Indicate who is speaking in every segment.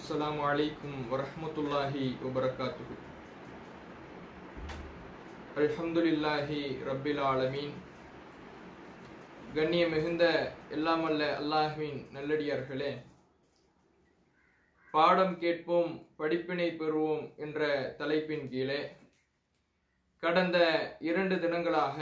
Speaker 1: السلام عليكم ورحمة الله وبركاته الحمد لله رب العالمين கண்ணிய மிகுந்த எல்லாமல்ல அல்லாஹ்வின் நல்லடியார்களே பாடம் கேட்போம் படிப்பினை பெறுவோம் என்ற தலைப்பின் கீழே கடந்த இரண்டு தினங்களாக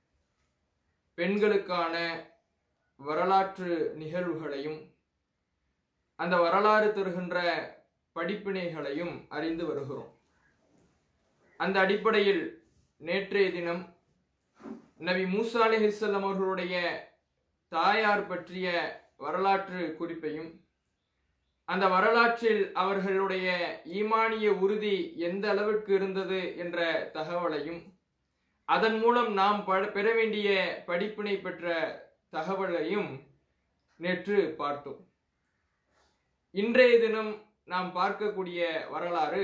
Speaker 1: பெண்களுக்கான வரலாற்று நிகழ்வுகளையும் அந்த வரலாறு தருகின்ற படிப்பினைகளையும் அறிந்து வருகிறோம் அந்த அடிப்படையில் நேற்றைய தினம் நபி மூசா அலிஹிஸ்லாம் அவர்களுடைய தாயார் பற்றிய வரலாற்று குறிப்பையும் அந்த வரலாற்றில் அவர்களுடைய ஈமானிய உறுதி எந்த அளவிற்கு இருந்தது என்ற தகவலையும் அதன் மூலம் நாம் ப- பெற வேண்டிய படிப்பினை பெற்ற தகவலையும் நேற்று பார்த்தோம் இன்றைய தினம் நாம் பார்க்கக்கூடிய வரலாறு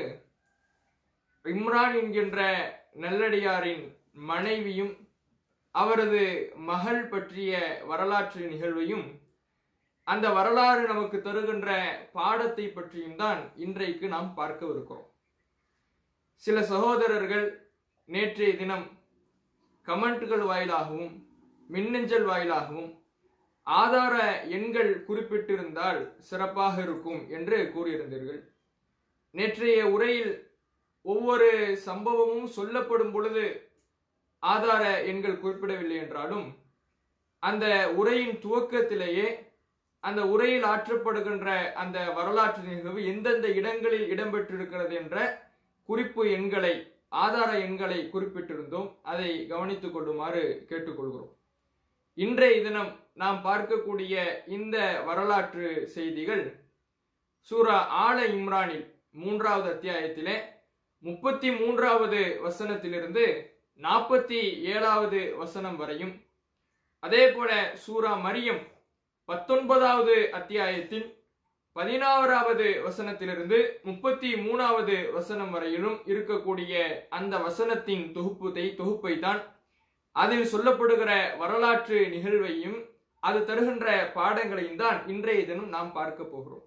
Speaker 1: இம்ரான் என்கின்ற நல்லடியாரின் மனைவியும் அவரது மகள் பற்றிய வரலாற்று நிகழ்வையும் அந்த வரலாறு நமக்கு தருகின்ற பாடத்தை பற்றியும் தான் இன்றைக்கு நாம் பார்க்கவிருக்கிறோம் சில சகோதரர்கள் நேற்றைய தினம் கமெண்ட்கள் வாயிலாகவும் மின்னஞ்சல் வாயிலாகவும் ஆதார எண்கள் குறிப்பிட்டிருந்தால் சிறப்பாக இருக்கும் என்று கூறியிருந்தீர்கள் நேற்றைய உரையில் ஒவ்வொரு சம்பவமும் சொல்லப்படும் பொழுது ஆதார எண்கள் குறிப்பிடவில்லை என்றாலும் அந்த உரையின் துவக்கத்திலேயே அந்த உரையில் ஆற்றப்படுகின்ற அந்த வரலாற்று நிகழ்வு எந்தெந்த இடங்களில் இடம்பெற்றிருக்கிறது என்ற குறிப்பு எண்களை ஆதார எண்களை குறிப்பிட்டிருந்தோம் அதை கவனித்துக் கொள்ளுமாறு கேட்டுக்கொள்கிறோம் இன்றைய தினம் நாம் பார்க்கக்கூடிய இந்த வரலாற்று செய்திகள் சூரா ஆல இம்ரானில் மூன்றாவது அத்தியாயத்திலே முப்பத்தி மூன்றாவது வசனத்திலிருந்து நாற்பத்தி ஏழாவது வசனம் வரையும் அதே போல சூரா மரியம் பத்தொன்பதாவது அத்தியாயத்தின் பதினாறாவது வசனத்திலிருந்து முப்பத்தி மூணாவது வசனம் வரையிலும் இருக்கக்கூடிய அந்த வசனத்தின் தொகுப்புதை தொகுப்பை தான் அதில் சொல்லப்படுகிற வரலாற்று நிகழ்வையும் அது தருகின்ற பாடங்களையும் தான் இன்றைய தினம் நாம் பார்க்க போகிறோம்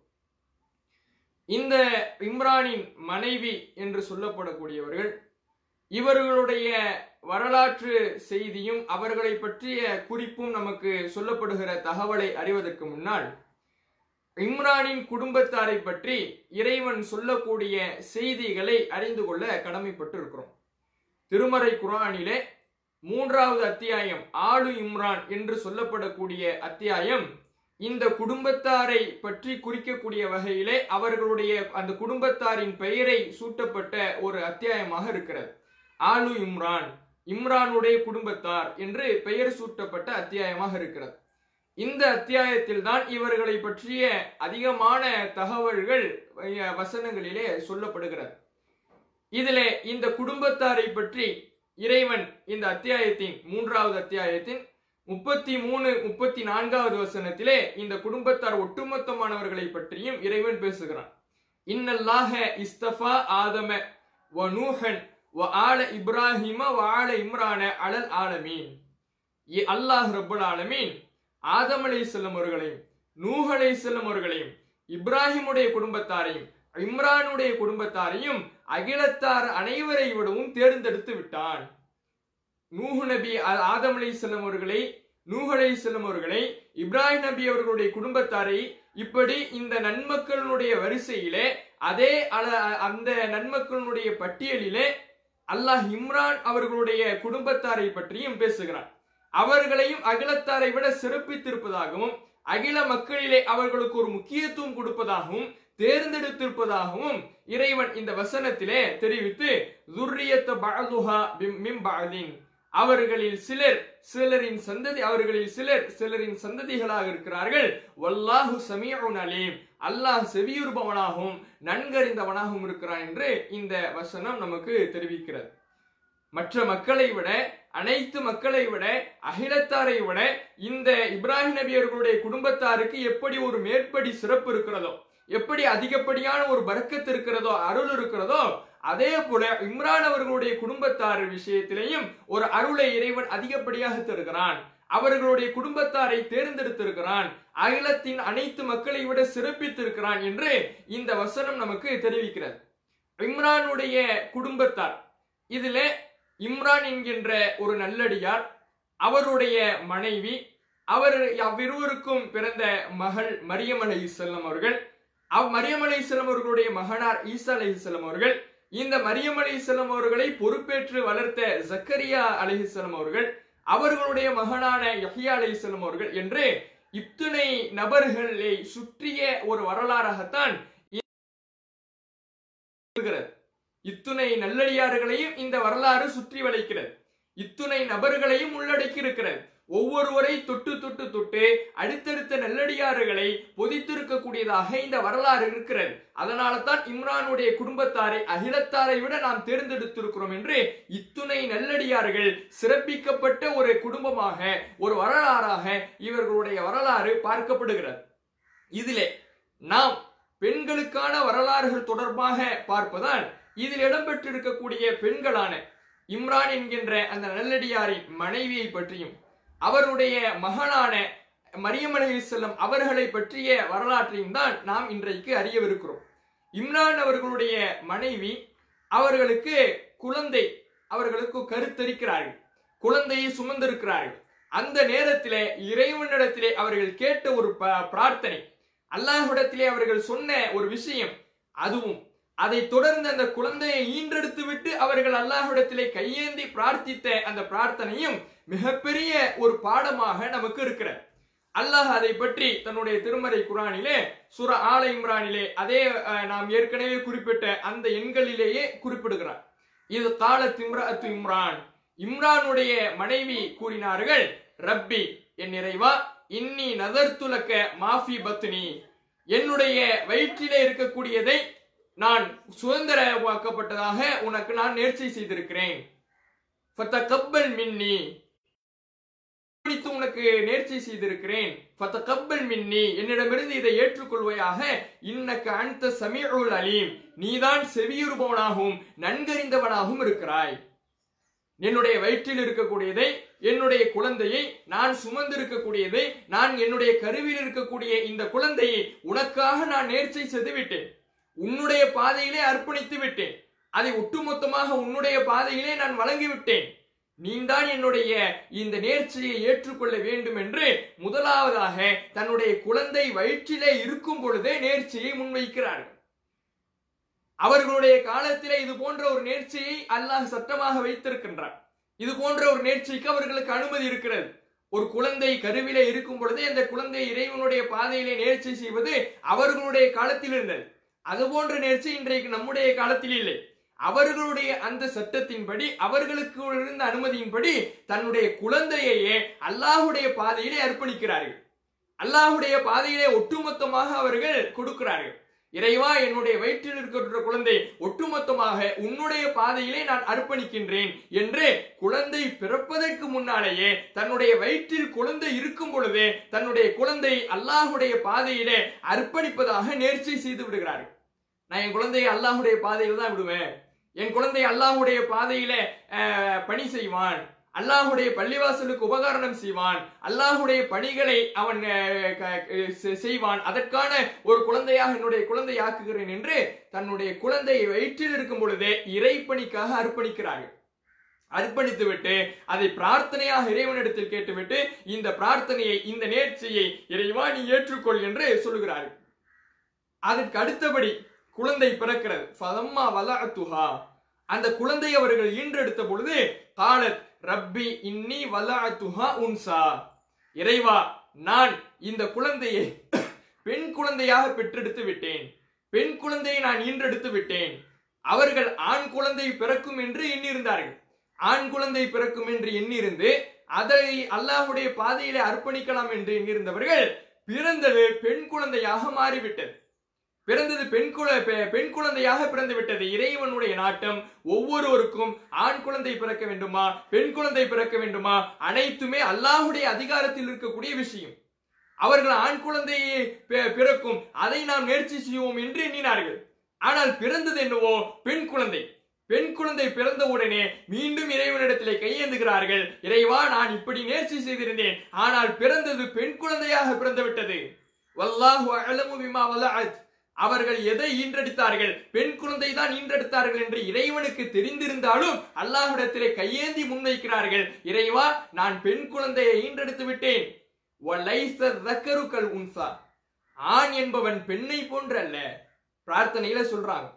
Speaker 1: இந்த இம்ரானின் மனைவி என்று சொல்லப்படக்கூடியவர்கள் இவர்களுடைய வரலாற்று செய்தியும் அவர்களை பற்றிய குறிப்பும் நமக்கு சொல்லப்படுகிற தகவலை அறிவதற்கு முன்னால் இம்ரானின் குடும்பத்தாரை பற்றி இறைவன் சொல்லக்கூடிய செய்திகளை அறிந்து கொள்ள கடமைப்பட்டு இருக்கிறோம் திருமறை குரானிலே மூன்றாவது அத்தியாயம் ஆளு இம்ரான் என்று சொல்லப்படக்கூடிய அத்தியாயம் இந்த குடும்பத்தாரை பற்றி குறிக்கக்கூடிய வகையிலே அவர்களுடைய அந்த குடும்பத்தாரின் பெயரை சூட்டப்பட்ட ஒரு அத்தியாயமாக இருக்கிறது ஆலு இம்ரான் இம்ரானுடைய குடும்பத்தார் என்று பெயர் சூட்டப்பட்ட அத்தியாயமாக இருக்கிறது இந்த அத்தியாயத்தில் தான் இவர்களை பற்றிய அதிகமான தகவல்கள் அஹ், வசனங்களிலே சொல்லப்படுகிறது இதிலே இந்த குடும்பத்தாரை பற்றி இறைவன் இந்த அத்தியாயத்தின் மூன்றாவது அத்தியாயத்தின் முப்பத்தி மூணு முப்பத்தி நான்காவது வசனத்திலே இந்த குடும்பத்தார் ஒட்டுமொத்தமானவர்களை பற்றியும் இறைவன் பேசுகிறான் இன்னல்லாஹ இஸ்தஃபா ஆதம வ நூஹன் வ ஆல இப்ராஹிம வ ஆல இம்ரான அலல் ஆலமீன் இ- அல்லாஹ் ரப்பல் ஆலமீன் ஆதம் அலைஹிஸ்ஸலாம் அவர்களையும் நூஹ் அலைஹிஸ்ஸலாம் அவர்களையும் இப்ராஹிமுடைய குடும்பத்தாரையும் இம்ரானுடைய குடும்பத்தாரையும் அகிலத்தார் அனைவரை விடவும் தேர்ந்தெடுத்து விட்டான் நூஹு நபி ஆ- ஆதம் அலைஹிஸ்ஸலாம் அவர்களை நூஹ் அலைஹிஸ்ஸலாம் அவர்களை இப்ராஹிம் நபி அவர்களுடைய குடும்பத்தாரை இப்படி இந்த நன்மக்களுடைய வரிசையிலே அதே அள- அந்த நன்மக்களுடைய பட்டியலிலே அல்லாஹ் இம்ரான் அவர்களுடைய குடும்பத்தாரை பற்றியும் பேசுகிறான் அவர்களையும் அகிலத்தாரை விட சிறப்பித்திருப்பதாகவும் அகில மக்களிலே அவர்களுக்கு ஒரு முக்கியத்துவம் கொடுப்பதாகவும் தேர்ந்தெடுத்திருப்பதாகவும் இறைவன் இந்த வசனத்திலே தெரிவித்து துர்ரியத்த பஅதுஹா பிம்- மின் பஅதின் அவர்களில் சிலர் சிலரின் சந்ததி அவர்களில் சிலர் சிலரின் சந்ததிகளாக இருக்கிறார்கள் வல்லாஹு சமீஉன் அலீம் அல்லாஹ் செவியுறுபவனாகவும் நன்கறிந்தவனாகவும் இருக்கிறான் என்று இந்த வசனம் நமக்கு தெரிவிக்கிறது மற்ற மக்களை விட அனைத்து மக்களை விட அகிலத்தாரை விட இந்த இப்ராஹிம் நபி அவர்களுடைய குடும்பத்தாருக்கு எப்படி ஒரு மேற்படி சிறப்பு இருக்கிறதோ எப்படி அதிகப்படியான ஒரு பரக்கத்து இருக்கிறதோ அருள் இருக்கிறதோ அதே போல இம்ரான் அவர்களுடைய குடும்பத்தார் விஷயத்திலேயும் ஒரு அருளை இறைவன் அதிகப்படியாக தருகிறான் அவர்களுடைய குடும்பத்தாரை தேர்ந்தெடுத்திருக்கிறான் அகிலத்தின் அனைத்து மக்களை விட சிறப்பித்திருக்கிறான் என்று இந்த வசனம் நமக்கு தெரிவிக்கிறது இம்ரானுடைய குடும்பத்தார் இதுல இம்ரான் என்கின்ற ஒரு நல்லடியார் அவருடைய மனைவி அவர் அவ்விருவருக்கும் பிறந்த மகள் மரியம் அலை செல்லம் அவர்கள் அவ் மரியம் அலை செல்லம் அவர்களுடைய மகனார் ஈசா அலை செல்லம் அவர்கள் இந்த மரியம் அலை செல்லம் அவர்களை பொறுப்பேற்று வளர்த்த ஜக்கரியா அலிஹிஸ்லம் அவர்கள் அவர்களுடைய மகனான யஹியா அலிஹிஸ்லம் அவர்கள் என்று இத்துணை நபர்களை சுற்றிய ஒரு வரலாறாகத்தான் இருக்கிறது இத்துணை நல்லடியார்களையும் இந்த வரலாறு சுற்றி வளைக்கிறது இத்துணை நபர்களையும் உள்ளடக்கி இருக்கிறது ஒவ்வொருவரை தொட்டு தொட்டு தொட்டு அடுத்தடுத்த நல்லடியார்களை பொதித்திருக்கக்கூடியதாக இந்த வரலாறு இருக்கிறது அதனால தான் இம்ரானுடைய குடும்பத்தாரை அகிலத்தாரை விட நாம் தேர்ந்தெடுத்திருக்கிறோம் என்று இத்துணை நல்லடியார்கள் சிறப்பிக்கப்பட்ட ஒரு குடும்பமாக ஒரு வரலாறாக இவர்களுடைய வரலாறு பார்க்கப்படுகிறது இதிலே நாம் பெண்களுக்கான வரலாறுகள் தொடர்பாக பார்ப்பதால் இதில் இடம்பெற்றிருக்கக்கூடிய பெண்களான இம்ரான் என்கின்ற அந்த நல்லடியாரின் மனைவியை பற்றியும் அவருடைய மகனான மரியம் அலைஹிஸ்ஸலாம் அவர்களை பற்றிய வரலாற்றையும் தான் நாம் இன்றைக்கு அறியவிருக்கிறோம் இம்ரான் அவர்களுடைய மனைவி அவர்களுக்கு குழந்தை அவர்களுக்கு கருத்தரிக்கிறார்கள் குழந்தையை சுமந்திருக்கிறார்கள் அந்த நேரத்திலே இறைவனிடத்திலே அவர்கள் கேட்ட ஒரு ப- பிரார்த்தனை அல்லாஹ்விடத்திலே அவர்கள் சொன்ன ஒரு விஷயம் அதுவும் அதை தொடர்ந்து அந்த குழந்தையை ஈன்றெடுத்து விட்டு அவர்கள் அல்லாஹ்விடத்திலே கையேந்தி பிரார்த்தித்த அந்த பிரார்த்தனையும் மிகப்பெரிய ஒரு பாடமாக நமக்கு இருக்கிறது அல்லாஹ் அதை பற்றி தன்னுடைய திருமறை குரானிலே சுர ஆல இம்ரானிலே அதே அஹ், நாம் ஏற்கனவே குறிப்பிட்ட அந்த எண்களிலேயே குறிப்பிடுகிறார் இது கால திம்ரஅத்து இம்ரான் இம்ரானுடைய மனைவி கூறினார்கள் ரப்பி என் இறைவா இன்னி நதர்த்துலக்க மாஃபி பத்னி என்னுடைய வயிற்றிலே இருக்கக்கூடியதை நான் சுதந்திரமாக்கப்பட்டதாக உனக்கு நான் நேர்ச்சை செய்திருக்கிறேன் ஃபத்தகப்பல் மின்னி பிடித்து உனக்கு நேர்ச்சை செய்திருக்கிறேன் ஃபத்தகப்பல் மின்னி என்னிடமிருந்து இதை ஏற்றுக்கொள்வையாக இன்னக்க அன்த சமீஉல் அலீம் நீதான் செவியுறுபவனாகவும் நன்கறிந்தவனாகவும் இருக்கிறாய் என்னுடைய வயிற்றில் இருக்கக்கூடியதை என்னுடைய குழந்தையை நான் சுமந்திருக்கக்கூடியதை நான் என்னுடைய கருவில் இருக்கக்கூடிய இந்த குழந்தையை உனக்காக நான் நேர்ச்சை செய்து விட்டேன் உன்னுடைய பாதையிலே அர்ப்பணித்து விட்டேன் அதை ஒட்டுமொத்தமாக உன்னுடைய பாதையிலே நான் வழங்கி விட்டேன் நீதான் என்னுடைய இந்த நேர்ச்சியை ஏற்றுக்கொள்ள வேண்டும் என்று முதலாவதாக தன்னுடைய குழந்தை வயிற்றிலே இருக்கும் பொழுதே நேர்ச்சியை முன்வைக்கிறார்கள் அவர்களுடைய காலத்திலே இது போன்ற ஒரு நேர்ச்சியை அல்லாஹ் சட்டமாக வைத்திருக்கின்றான் இது போன்ற ஒரு நேர்ச்சிக்கு அவர்களுக்கு அனுமதி இருக்கிறது ஒரு குழந்தை கருவிலே இருக்கும் பொழுதே அந்த குழந்தை இறைவனுடைய பாதையிலே நேர்ச்சி செய்வது அவர்களுடைய காலத்தில் இருந்தது அது போன்ற நேர்ச்சி இன்றைக்கு நம்முடைய காலத்தில் இல்லை அவர்களுடைய அந்த சட்டத்தின்படி அவர்களுக்கு இருந்த அனுமதியின்படி தன்னுடைய குழந்தையையே அல்லாஹுடைய பாதையிலே அர்ப்பணிக்கிறார்கள் அல்லாஹுடைய பாதையிலே ஒட்டுமொத்தமாக அவர்கள் கொடுக்கிறார்கள் இறைவா என்னுடைய வயிற்றில் இருக்கின்ற குழந்தை ஒட்டுமொத்தமாக உன்னுடைய பாதையிலே நான் அர்ப்பணிக்கின்றேன் என்று குழந்தை பிறப்பதற்கு முன்னாலேயே தன்னுடைய வயிற்றில் குழந்தை இருக்கும் பொழுதே தன்னுடைய குழந்தை அல்லாஹுடைய பாதையிலே அர்ப்பணிப்பதாக நேர்ச்சை செய்து விடுகிறார்கள் நான் என் குழந்தையை அல்லாஹுடைய பாதையில தான் விடுவேன் என் குழந்தை அல்லாஹுடைய பாதையிலே அஹ், பணி செய்வான் அல்லாஹுடைய பள்ளிவாசலுக்கு உபகரணம் செய்வான் அல்லாஹுடைய பணிகளை அவன் அஹ், க- செ- செய்வான் அதற்கான ஒரு குழந்தையாக என்னுடைய குழந்தை ஆக்குகிறேன் என்று தன்னுடைய குழந்தையை வயிற்றில் இருக்கும் பொழுதே இறைப்பணிக்காக அர்ப்பணிக்கிறார்கள் அர்ப்பணித்து விட்டு அதை பிரார்த்தனையாக இறைவனிடத்தில் கேட்டுவிட்டு இந்த பிரார்த்தனையை இந்த நேர்ச்சியை இறைவா நீ ஏற்றுக்கொள் என்று சொல்லுகிறார்கள் அதற்கு அடுத்தபடி குழந்தை பிறக்கிறது ஃபலம்மா வலஅத்துஹா அந்த குழந்தை அவர்கள் ஈன்றெடுத்த பொழுது காலத் ரப்பி இன்னி வலஅத்துஹா உன்சா இறைவா நான் இந்த குழந்தையை பெண் குழந்தையாக பெற்றெடுத்து விட்டேன் பெண் குழந்தையை நான் ஈன்றெடுத்து விட்டேன் அவர்கள் ஆண் குழந்தை பிறக்கும் என்று எண்ணியிருந்தார்கள் ஆண் குழந்தை பிறக்கும் என்று எண்ணியிருந்து அதை அல்லாஹ்வுடைய பாதையிலே அர்ப்பணிக்கலாம் என்று எண்ணியிருந்தவர்கள் பிறந்தது பெண் குழந்தையாக மாறிவிட்டது பிறந்தது பெண் குழ பெ- பெண் குழந்தையாக பிறந்து விட்டது இறைவனுடைய நாட்டம் ஒவ்வொருவருக்கும் ஆண் குழந்தை பிறக்க வேண்டுமா பெண் குழந்தை பிறக்க வேண்டுமா அனைத்துமே அல்லாஹுடைய அதிகாரத்தில் இருக்கக்கூடிய விஷயம் அவர்கள் ஆண் குழந்தையை பி- பிறக்கும் அதை நாம் நேர்ச்சி செய்வோம் என்று எண்ணினார்கள் ஆனால் பிறந்தது என்னவோ பெண் குழந்தை பெண் குழந்தை பிறந்த உடனே மீண்டும் இறைவனிடத்திலே கையேந்துகிறார்கள் இறைவா நான் இப்படி நேர்ச்சி செய்திருந்தேன் ஆனால் பிறந்தது பெண் குழந்தையாக பிறந்து விட்டது வல்லாஹு அலமு பிமா வலஅத் அவர்கள் எதை ஈன்றெடுத்தார்கள் பெண் குழந்தை தான் ஈன்றெடுத்தார்கள் என்று இறைவனுக்கு தெரிந்திருந்தாலும் அல்லாஹ்விடத்திலே கையேந்தி முன்வைக்கிறார்கள் இறைவா நான் பெண் குழந்தையை ஈன்றெடுத்து விட்டேன் வலைஸ ذَكَرُ كَالْأُنْثَى. ஆண் என்பவன் பெண்ணை போன்று அல்ல பிரார்த்தனையில சொல்றாங்க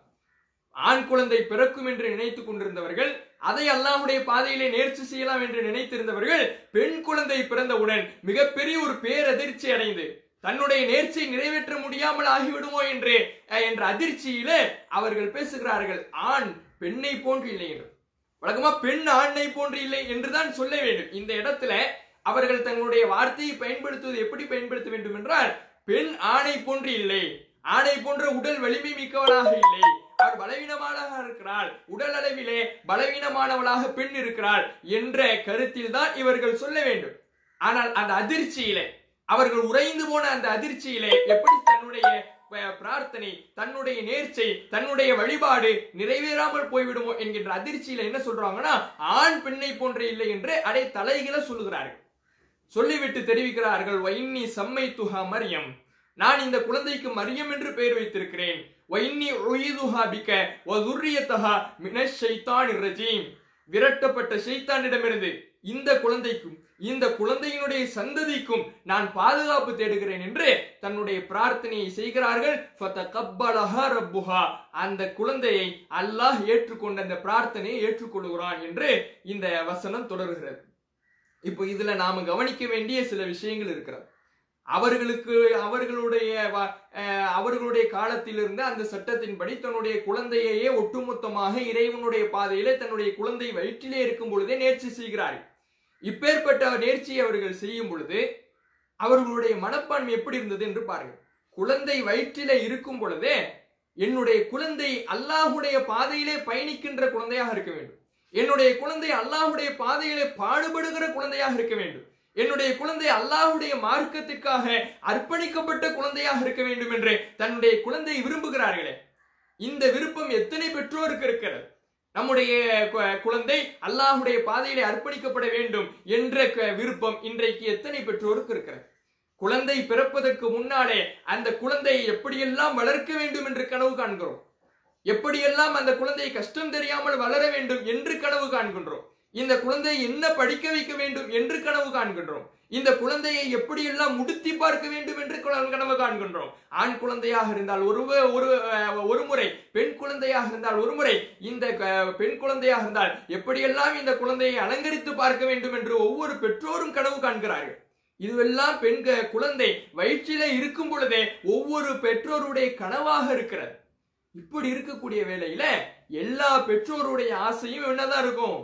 Speaker 1: ஆண் குழந்தை பிறக்கும் என்று நினைத்துக் கொண்டிருந்தவர்கள் அதை அல்லாஹ்வுடைய பாதையிலே நேர்ச்சி செய்யலாம் என்று நினைத்திருந்தவர்கள் பெண் குழந்தை பிறந்தவுடன் மிகப்பெரிய ஒரு பேரதிர்ச்சி அடைந்து தன்னுடைய நேர்ச்சியை நிறைவேற்ற முடியாமல் ஆகிவிடுமோ என்று அஹ், என்ற அதிர்ச்சியில அவர்கள் பேசுகிறார்கள் ஆண் பெண்ணை போன்று இல்லை என்று வழக்கமா பெண் ஆணை போன்று இல்லை என்றுதான் சொல்ல வேண்டும் இந்த இடத்துல அவர்கள் தங்களுடைய வார்த்தையை பயன்படுத்துவது எப்படி பயன்படுத்த வேண்டும் என்றால் பெண் ஆணை போன்று இல்லை ஆணை போன்ற உடல் வலிமை மிக்கவளாக இல்லை அவர் பலவீனமானவளாக இருக்கிறாள் உடல் அளவிலே பலவீனமானவளாக பெண் இருக்கிறாள் என்ற கருத்தில் தான் இவர்கள் சொல்ல வேண்டும் ஆனால் அந்த அதிர்ச்சியிலே அவர்கள் உறைந்து போன அந்த அதிர்ச்சியிலே எப்படி தன்னுடைய அஹ், பிரார்த்தனை தன்னுடைய நேர்ச்சை தன்னுடைய வழிபாடு நிறைவேறாமல் போய்விடுமோ என்கின்ற அதிர்ச்சியில என்ன சொல்றாங்கன்னா ஆண் பெண்ணை போன்ற இல்லை என்று அடை தலைகில சொல்லுகிறார்கள் சொல்லிவிட்டு தெரிவிக்கிறார்கள் வைன்னி சம்மை துஹா மரியம் நான் இந்த குழந்தைக்கு மரியம் என்று பெயர் வைத்திருக்கிறேன் வைன்னி உயிதுஹா பிக்க வதுர்ரியத்தஹா மினஷ் ஷைத்தானிர் ரஜீம் விரட்டப்பட்ட ஷைத்தானிடமிருந்து இந்த குழந்தைக்கும் இந்த குழந்தையினுடைய சந்ததிக்கும் நான் பாதுகாப்பு தேடுகிறேன் என்று தன்னுடைய பிரார்த்தனையை செய்கிறார்கள் ஃபதகப்பலஹா ரப்புஹா அந்த குழந்தையை அல்லாஹ் ஏற்றுக்கொண்ட அந்த பிரார்த்தனையை ஏற்றுக்கொள்கிறான் என்று இந்த வசனம் தொடர்கிறது இப்போ இதுல நாம கவனிக்க வேண்டிய சில விஷயங்கள் இருக்கிறது அவர்களுக்கு அவர்களுடைய வ- அஹ், அவர்களுடைய காலத்திலிருந்து அந்த சட்டத்தின்படி தன்னுடைய குழந்தையையே ஒட்டுமொத்தமாக இறைவனுடைய பாதையிலே தன்னுடைய குழந்தை வயிற்றிலே இருக்கும் பொழுதே நேர்ச்சி செய்கிறார்கள் இப்பேற்பட்ட நேர்ச்சியை அவர்கள் செய்யும் பொழுது அவர்களுடைய மனப்பான்மை எப்படி இருந்தது என்று பாருங்கள் குழந்தை வயிற்றிலே இருக்கும் பொழுதே என்னுடைய குழந்தை அல்லாஹுடைய பாதையிலே பயணிக்கின்ற குழந்தையாக இருக்க வேண்டும் என்னுடைய குழந்தை அல்லாஹுடைய பாதையிலே பாடுபடுகிற குழந்தையாக இருக்க வேண்டும் என்னுடைய குழந்தை அல்லாஹுடைய மார்க்கத்திற்காக அர்ப்பணிக்கப்பட்ட குழந்தையாக இருக்க வேண்டும் என்று தன்னுடைய குழந்தையை விரும்புகிறார்களே இந்த விருப்பம் எத்தனை பெற்றோருக்கு இருக்கிறது நம்முடைய கு- குழந்தை அல்லாஹுடைய பாதையிலே அர்ப்பணிக்கப்பட வேண்டும் என்ற க- விருப்பம் இன்றைக்கு எத்தனை பெற்றோருக்கு இருக்கிறது குழந்தை பிறப்பதற்கு முன்னாலே அந்த குழந்தையை எப்படியெல்லாம் வளர்க்க வேண்டும் என்று கனவு காண்கிறோம் எப்படியெல்லாம் அந்த குழந்தையை கஷ்டம் தெரியாமல் வளர வேண்டும் என்று கனவு காண்கின்றோம் இந்த குழந்தையை என்ன படிக்க வைக்க வேண்டும் என்று கனவு காண்கின்றோம் இந்த குழந்தையை எப்படியெல்லாம் முடுத்தி பார்க்க வேண்டும் என்று குல- கனவு காண்கின்றோம் ஆண் குழந்தையாக இருந்தால் ஒரு வ- ஒரு அஹ், ஒரு முறை பெண் குழந்தையாக இருந்தால் ஒரு முறை இந்த அஹ், பெண் குழந்தையாக இருந்தால் எப்படியெல்லாம் இந்த குழந்தையை அலங்கரித்து பார்க்க வேண்டும் என்று ஒவ்வொரு பெற்றோரும் கனவு காண்கிறார்கள் இதுவெல்லாம் பெண்க குழந்தை வயிற்றிலே இருக்கும் பொழுதே ஒவ்வொரு பெற்றோருடைய கனவாக இருக்கிறது இப்படி இருக்கக்கூடிய வேளையில எல்லா பெற்றோருடைய ஆசையும் என்னதான் இருக்கும்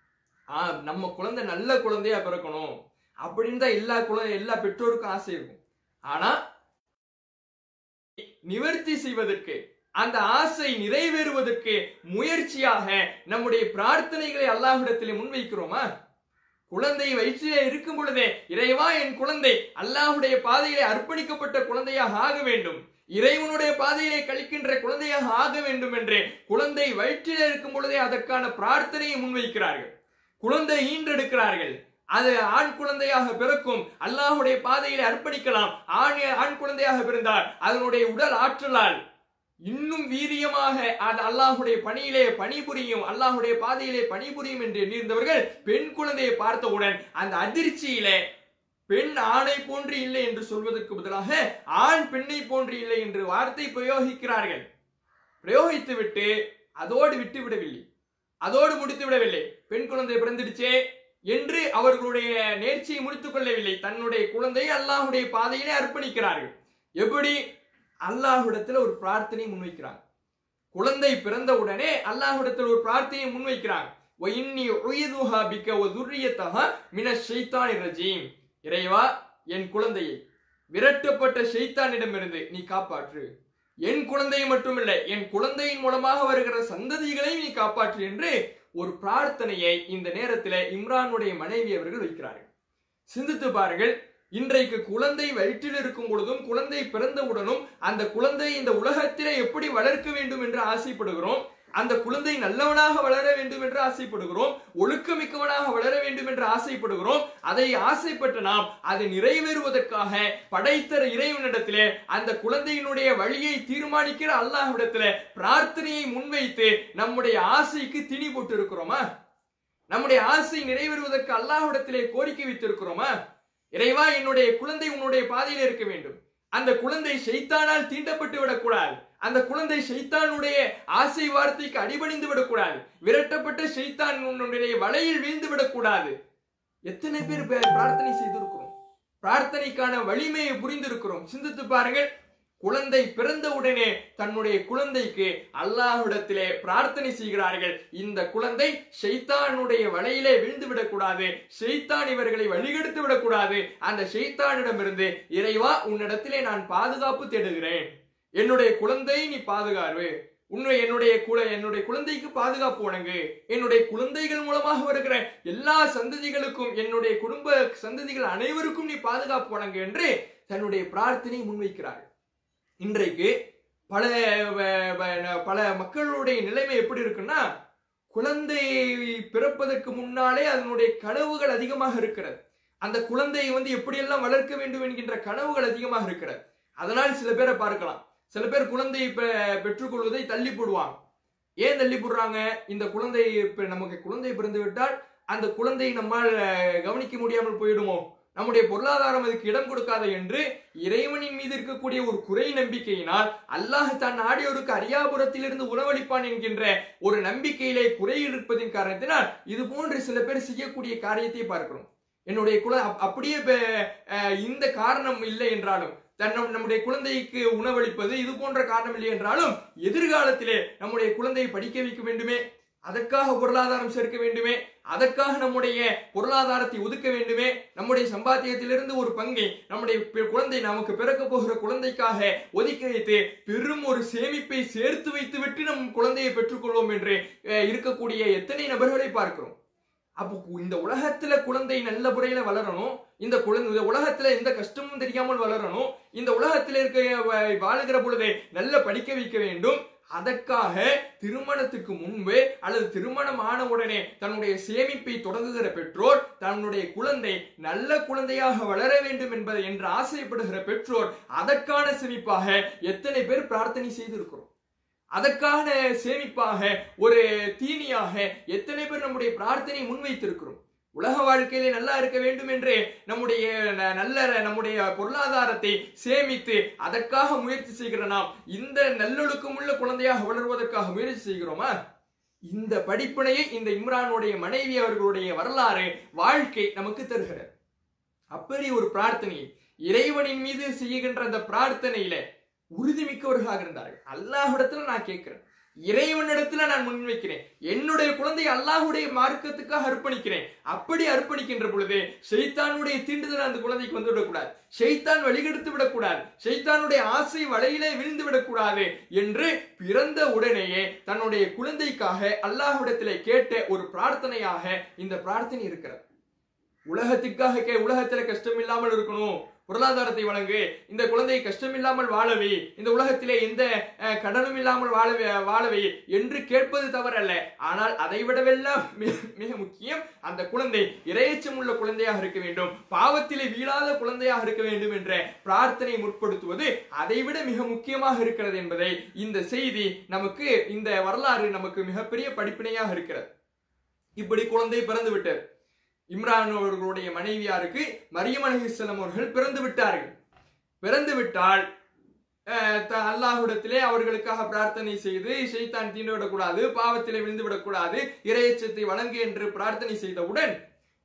Speaker 1: ஆ, நம்ம குழந்தை நல்ல குழந்தையா பிறக்கணும் அப்படின்னு தான் எல்லா குழந்தை எல்லா பெற்றோருக்கும் ஆசை இருக்கும் ஆனா நிவர்த்தி செய்வதற்கு அந்த ஆசை நிறைவேறுவதற்கு முயற்சியாக நம்முடைய பிரார்த்தனைகளை அல்லாஹ்விடத்திலே முன்வைக்கிறோமா குழந்தை வயிற்றிலே இருக்கும் பொழுதே இறைவா என் குழந்தை அல்லாஹ்வுடைய பாதையிலே அர்ப்பணிக்கப்பட்ட குழந்தையாக ஆக வேண்டும் இறைவனுடைய பாதையிலே கழிக்கின்ற குழந்தையாக ஆக வேண்டும் என்று குழந்தை வயிற்றிலே இருக்கும் பொழுதே அதற்கான பிரார்த்தனையை முன்வைக்கிறார்கள் குழந்தை ஈன்றெடுக்கிறார்கள் அது ஆண் குழந்தையாக பிறக்கும் அல்லாஹ்வுடைய பாதையிலே அர்ப்பணிக்கலாம் ஆண் ஆண் குழந்தையாக பிறந்தால் அதனுடைய உடல் ஆற்றலால் இன்னும் வீரியமாக அது அல்லாஹுடைய பணியிலே பணிபுரியும் அல்லாஹுடைய பாதையிலே பணிபுரியும் என்று எண்ணியிருந்தவர்கள் பெண் குழந்தையை பார்த்தவுடன் அந்த அதிர்ச்சியிலே பெண் ஆணை போன்று இல்லை என்று சொல்வதற்கு பதிலாக ஆண் பெண்ணை போன்று இல்லை என்று வார்த்தை பிரயோகிக்கிறார்கள் பிரயோகித்து விட்டு அதோடு விட்டு விடவில்லை அதோடு முடித்து விடவில்லை பெண் குழந்தை பிறந்துடுச்சே என்று அவர்களுடைய நேர்ச்சியை முடித்துக் கொள்ளவில்லை தன்னுடைய குழந்தையை அல்லாஹுடைய பாதையிலே அர்ப்பணிக்கிறார்கள் எப்படி அல்லாஹ்விடத்துல ஒரு பிரார்த்தனை முன்வைக்கிறாங்க குழந்தை பிறந்த உடனே அல்லாஹ்விடத்தில் ஒரு பிரார்த்தனையை முன்வைக்கிறாங்க وَإِنِّي أُعِيذُهَا بِكَ وَذُرِّيَّتَهَا مِنَ الشَّيْطَانِ الرَّجِيمِ இறைவா என் குழந்தையை விரட்டப்பட்ட ஷைத்தானிடமிருந்து நீ காப்பாற்று என் குழந்தையை மட்டுமில்லை என் குழந்தையின் மூலமாக வருகிற சந்ததிகளை நீ காப்பாற்று என்று ஒரு பிரார்த்தனையை இந்த நேரத்தில் இம்ரானுடைய மனைவி அவர்கள் வைக்கிறார்கள் சிந்தித்து பாருங்கள் இன்றைக்கு குழந்தை வயிற்றில் இருக்கும் பொழுதும் குழந்தை பிறந்தவுடனும் அந்த குழந்தை இந்த உலகத்திலே எப்படி வளர்க்க வேண்டும் என்று ஆசைப்படுகிறோம் அந்த குழந்தை நல்லவனாக வளர வேண்டும் என்று ஆசைப்படுகிறோம் ஒழுக்கமிக்கவனாக வளர வேண்டும் என்று ஆசைப்படுகிறோம் அதை ஆசைப்பட்ட நாம் அதை நிறைவேறுவதற்காக படைத்த இறைவனிடத்திலே அந்த குழந்தையினுடைய வழியை தீர்மானிக்கிற அல்லாஹ்விடத்திலே பிரார்த்தனையை முன்வைத்து நம்முடைய ஆசைக்கு திணி போட்டு இருக்கிறோமா நம்முடைய ஆசை நிறைவேறுவதற்கு அல்லாஹ்விடத்திலே கோரிக்கை வைத்திருக்கிறோமா இறைவா என்னுடைய குழந்தை உன்னுடைய பாதையில் இருக்க வேண்டும் அந்த குழந்தை ஷைத்தானால் தீண்டப்பட்டு விடக்கூடாது அந்த குழந்தை ஷைத்தானுடைய ஆசை வார்த்தைக்கு அடிபணிந்து விடக்கூடாது விரட்டப்பட்ட ஷைத்தான் உன்னுடைய வலையில் வீழ்ந்து விடக்கூடாது எத்தனை பேர் பே- பிரார்த்தனை செய்திருக்கிறோம் பிரார்த்தனைக்கான வலிமையை புரிந்திருக்கிறோம் சிந்தித்து பாருங்கள் குழந்தை பிறந்த உடனே தன்னுடைய குழந்தைக்கு அல்லாஹ்விடத்திலே பிரார்த்தனை செய்கிறார்கள் இந்த குழந்தை ஷைத்தானுடைய வலையிலே விழுந்து விடக்கூடாது ஷைத்தான் இவர்களை வழிகெடுத்து விடக்கூடாது அந்த ஷைத்தானிடமிருந்து இறைவா உன்னிடத்திலே நான் பாதுகாப்பு தேடுகிறேன் என்னுடைய குழந்தை நீ பாதுகாரு உன்னை என்னுடைய குல என்னுடைய குழந்தைக்கு பாதுகாப்பு வழங்கு என்னுடைய குழந்தைகள் மூலமாக வருகிற எல்லா சந்ததிகளுக்கும் என்னுடைய குடும்ப சந்ததிகள் அனைவருக்கும் நீ பாதுகாப்பு வழங்கு என்று தன்னுடைய பிரார்த்தனை முன்வைக்கிறார்கள் இன்றைக்கு பல வ- வ- பல மக்களுடைய நிலைமை எப்படி இருக்குன்னா குழந்தை பிறப்பதற்கு முன்னாலே அதனுடைய கனவுகள் அதிகமாக இருக்கிறது அந்த குழந்தையை வந்து எப்படியெல்லாம் வளர்க்க வேண்டும் என்கின்ற கனவுகள் அதிகமாக இருக்கிறது அதனால் சில பேரை பார்க்கலாம் சில பேர் குழந்தையை பெ- பெற்றுக்கொள்வதை தள்ளி போடுவாங்க ஏன் தள்ளி போடுறாங்க இந்த குழந்தை இப்ப நமக்கு குழந்தை பிறந்து விட்டால் அந்த குழந்தையை நம்மால் அஹ், கவனிக்க முடியாமல் போயிடுமோ நம்முடைய பொருளாதாரம் அதுக்கு இடம் கொடுக்காத என்று இறைவனின் மீது இருக்கக்கூடிய ஒரு குறை நம்பிக்கையினால் அல்லாஹ் தன் நாடியோருக்கு அரியாபுரத்திலிருந்து உணவளிப்பான் என்கின்ற ஒரு நம்பிக்கையிலே குறை இருப்பதின் காரணத்தினால் இது போன்று சில பேர் செய்யக்கூடிய காரியத்தை பார்க்கிறோம் என்னுடைய குல அப்- அப்படியே இப்ப, அஹ், இந்த காரணம் இல்லை என்றாலும் தன் நம்- நம்முடைய குழந்தைக்கு உணவளிப்பது இது போன்ற காரணம் இல்லை என்றாலும் எதிர்காலத்திலே நம்முடைய குழந்தையை படிக்க வைக்க வேண்டுமே அதற்காக பொருளாதாரம் சேர்க்க வேண்டுமே அதற்காக நம்முடைய பொருளாதாரத்தை ஒதுக்க வேண்டுமே நம்முடைய சம்பாத்தியத்திலிருந்து ஒரு பங்கை நம்முடைய பி- குழந்தை நமக்கு பிறக்க போகிற குழந்தைக்காக ஒதுக்கி வைத்து பெரும் ஒரு சேமிப்பை சேர்த்து வைத்து விட்டு நம் குழந்தையை பெற்றுக்கொள்வோம் என்று அஹ், இருக்கக்கூடிய எத்தனை நபர்களை பார்க்கிறோம் அப்போ இந்த உலகத்துல குழந்தை நல்ல முறையில வளரணும் இந்த குழந்தை இந்த உலகத்துல எந்த கஷ்டமும் தெரியாமல் வளரணும் இந்த உலகத்துல இருக்க வ- வாழுகிற பொழுதே நல்ல படிக்க வைக்க வேண்டும் அதற்காக திருமணத்துக்கு முன்பே அல்லது திருமணம் ஆன உடனே தன்னுடைய சேமிப்பை தொடங்குகிற பெற்றோர் தன்னுடைய குழந்தை நல்ல குழந்தையாக வளர வேண்டும் என்பதை என்று ஆசைப்படுகிற பெற்றோர் அதற்கான சேமிப்பாக எத்தனை பேர் பிரார்த்தனை செய்திருக்கிறோம் அதற்கான சேமிப்பாக ஒரு தீனியாக எத்தனை பேர் நம்முடைய பிரார்த்தனை முன்வைத்திருக்கிறோம் உலக வாழ்க்கையிலே நல்லா இருக்க வேண்டும் என்று நம்முடைய ந- நல்ல நம்முடைய பொருளாதாரத்தை சேமித்து அதற்காக முயற்சி செய்கிற நாம் இந்த நல்லொழுக்கமுள்ள குழந்தையாக வளர்வதற்காக முயற்சி செய்கிறோமா இந்த படிப்பினையை இந்த இம்ரானுடைய மனைவி அவர்களுடைய வரலாறு வாழ்க்கை நமக்கு தருகிறது அப்படி ஒரு பிரார்த்தனையை இறைவனின் மீது செய்கின்ற அந்த பிரார்த்தனையில உறுதிமிக்கவர்களாக இருந்தார்கள் அல்லாஹ்விடத்துல நான் கேட்கிறேன் இறைவனிடத்துல நான் முன்வைக்கிறேன் என்னுடைய குழந்தை அல்லாஹ்வுடைய மார்க்கத்துக்காக அர்ப்பணிக்கிறேன் அப்படி அர்ப்பணிக்கின்ற பொழுது ஷைத்தானுடைய தீண்டுதல் அந்த குழந்தைக்கு வந்து விடக்கூடாது ஷைத்தான் வழிகெடுத்து விடக்கூடாது ஷைத்தானுடைய ஆசை வலையிலே விழுந்து விடக்கூடாது என்று பிறந்த உடனேயே தன்னுடைய குழந்தைக்காக அல்லாஹ்விடத்திலே கேட்ட ஒரு பிரார்த்தனையாக இந்த பிரார்த்தனை இருக்கிறது உலகத்திற்காக கே உலகத்துல கஷ்டம் இல்லாமல் இருக்கணும் பொருளாதாரத்தை வழங்கு இந்த குழந்தை கஷ்டம் இல்லாமல் வாழவே இந்த உலகத்திலே எந்த அஹ், கடனும் இல்லாமல் வாழவே வாழவே என்று கேட்பது தவறல்ல ஆனால் அதை விடவெல்லாம் மிக மிக முக்கியம் அந்த குழந்தை இரையச்சம் உள்ள குழந்தையாக இருக்க வேண்டும் பாவத்திலே வீழாத குழந்தையாக இருக்க வேண்டும் என்ற பிரார்த்தனை முற்படுத்துவது அதைவிட மிக முக்கியமாக இருக்கிறது என்பதை இந்த செய்தி நமக்கு இந்த வரலாறு நமக்கு மிகப்பெரிய படிப்பினையாக இருக்கிறது இப்படி குழந்தை பிறந்து விட்டது இம்ரான் அவர்களுடைய மனைவியாருக்கு மரியம் அலிஹிஸ்ஸலாம் அவர்கள் பிறந்து விட்டார்கள் பிறந்து விட்டால் அஹ், த- அல்லாஹ்விடத்திலே அவர்களுக்காக பிரார்த்தனை செய்து ஷைத்தான் தீண்டு விடக்கூடாது பாவத்திலே விழுந்து விடக்கூடாது இறையச்சத்தை வழங்கு என்று பிரார்த்தனை செய்தவுடன்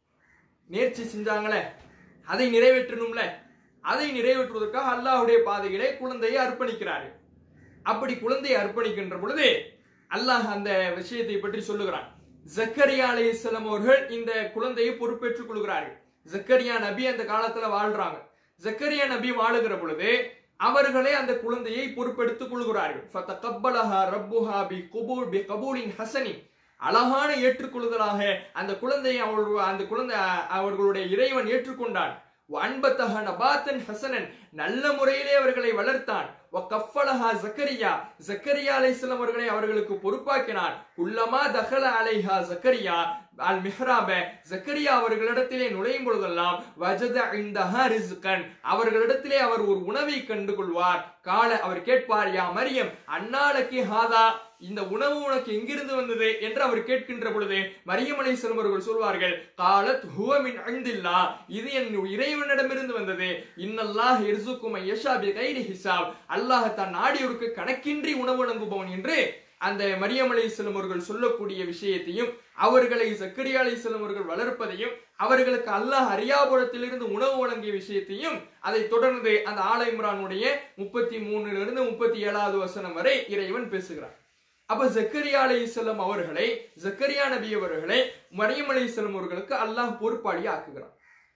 Speaker 1: நேர்ச்சி செஞ்சாங்களே அதை நிறைவேற்றணும்ல அதை நிறைவேற்றுவதற்காக அல்லாஹ்வுடைய பாதையிலே குழந்தையை அர்ப்பணிக்கிறார்கள் அப்படி குழந்தையை அர்ப்பணிக்கின்ற பொழுது அல்லாஹ் அந்த விஷயத்தை பற்றி சொல்லுகிறான் ஜக்கரியா அலைஹிஸ்ஸலாம் அவர்கள் இந்த குழந்தையை பொறுப்பேற்றுக் கொள்கிறார்கள் ஜக்கரியா நபி அந்த காலத்துல வாழ்றாங்க ஜக்கரியா நபி வாழுகிற பொழுது அவர்களே அந்த குழந்தையை பொறுப்பெடுத்துக் கொள்கிறார்கள் ஃபதகப்பலஹா ரப்புஹா பி குபூல் பி கபூலின் ஹசனின் அழகான ஏற்றுக்கொள்ளுதலாக அந்த குழந்தையை அவர்கள் அந்த குழந்தை அவர்களுடைய இறைவன் ஏற்றுக்கொண்டான் அன்பத்தக நபாத்தன் ஹசனன் நல்ல முறையிலே அவர்களை வளர்த்தான் கஃபலஹா ஜக்கரியா ஜக்கரியா அலைஹிஸ்ஸலாம் அவர்களை அவர்களுக்கு பொறுப்பாக்கினார் குல்லமா தஹல அலைஹா ஜக்கரியா அல் மிஹ்ராப ஜக்கரியா அவர்களிடத்திலே நுழையும் பொழுதெல்லாம் வஜத இந்தஹா ரிஸ்கன் அவர்களிடத்திலே அவர் ஒரு உணவை கண்டு கொள்வார் கால அவர் கேட்பார் யா மரியம் அன்னாலக்கி ஹாதா இந்த உணவு உனக்கு எங்கிருந்து வந்தது என்று அவர் கேட்கின்ற பொழுது மரியம் அலைஹிஸ்ஸலாம் அவர்கள் சொல்வார்கள் காலத் ஹுவ மின் இந்தில்லா இது என் இறைவனிடமிருந்து வந்தது இன்னல்லாஹ் இர்சுக்கும் யஷா பி கைரி ஹிசாப் அல்லாஹ் தான் நாடியோருக்கு கணக்கின்றி உணவு வழங்குபவன் என்று அந்த மரியம் அலைஹிஸ்ஸலாம் அவர்கள் சொல்லக்கூடிய விஷயத்தையும் அவர்களை சக்கரியா அலைஹிஸ்ஸலாம் அவர்கள் வளர்ப்பதையும் அவர்களுக்கு அல்லாஹ் அரியாபுரத்திலிருந்து உணவு வழங்கிய விஷயத்தையும் அதை தொடர்ந்து அந்த ஆல இம்ரானுடைய முப்பத்தி மூணுல இருந்து முப்பத்தி ஏழாவது வசனம் வரை இறைவன் பேசுகிறார் அப்ப ஜக்கரியா அலைஹிஸ்ஸலாம் அவர்களை ஜக்கரியா நபி அவர்களை மரியம் அலைஹிஸ்ஸலாம் அவர்களுக்கு அல்லாஹ் பொறுப்பாளி ஆக்குகிறான்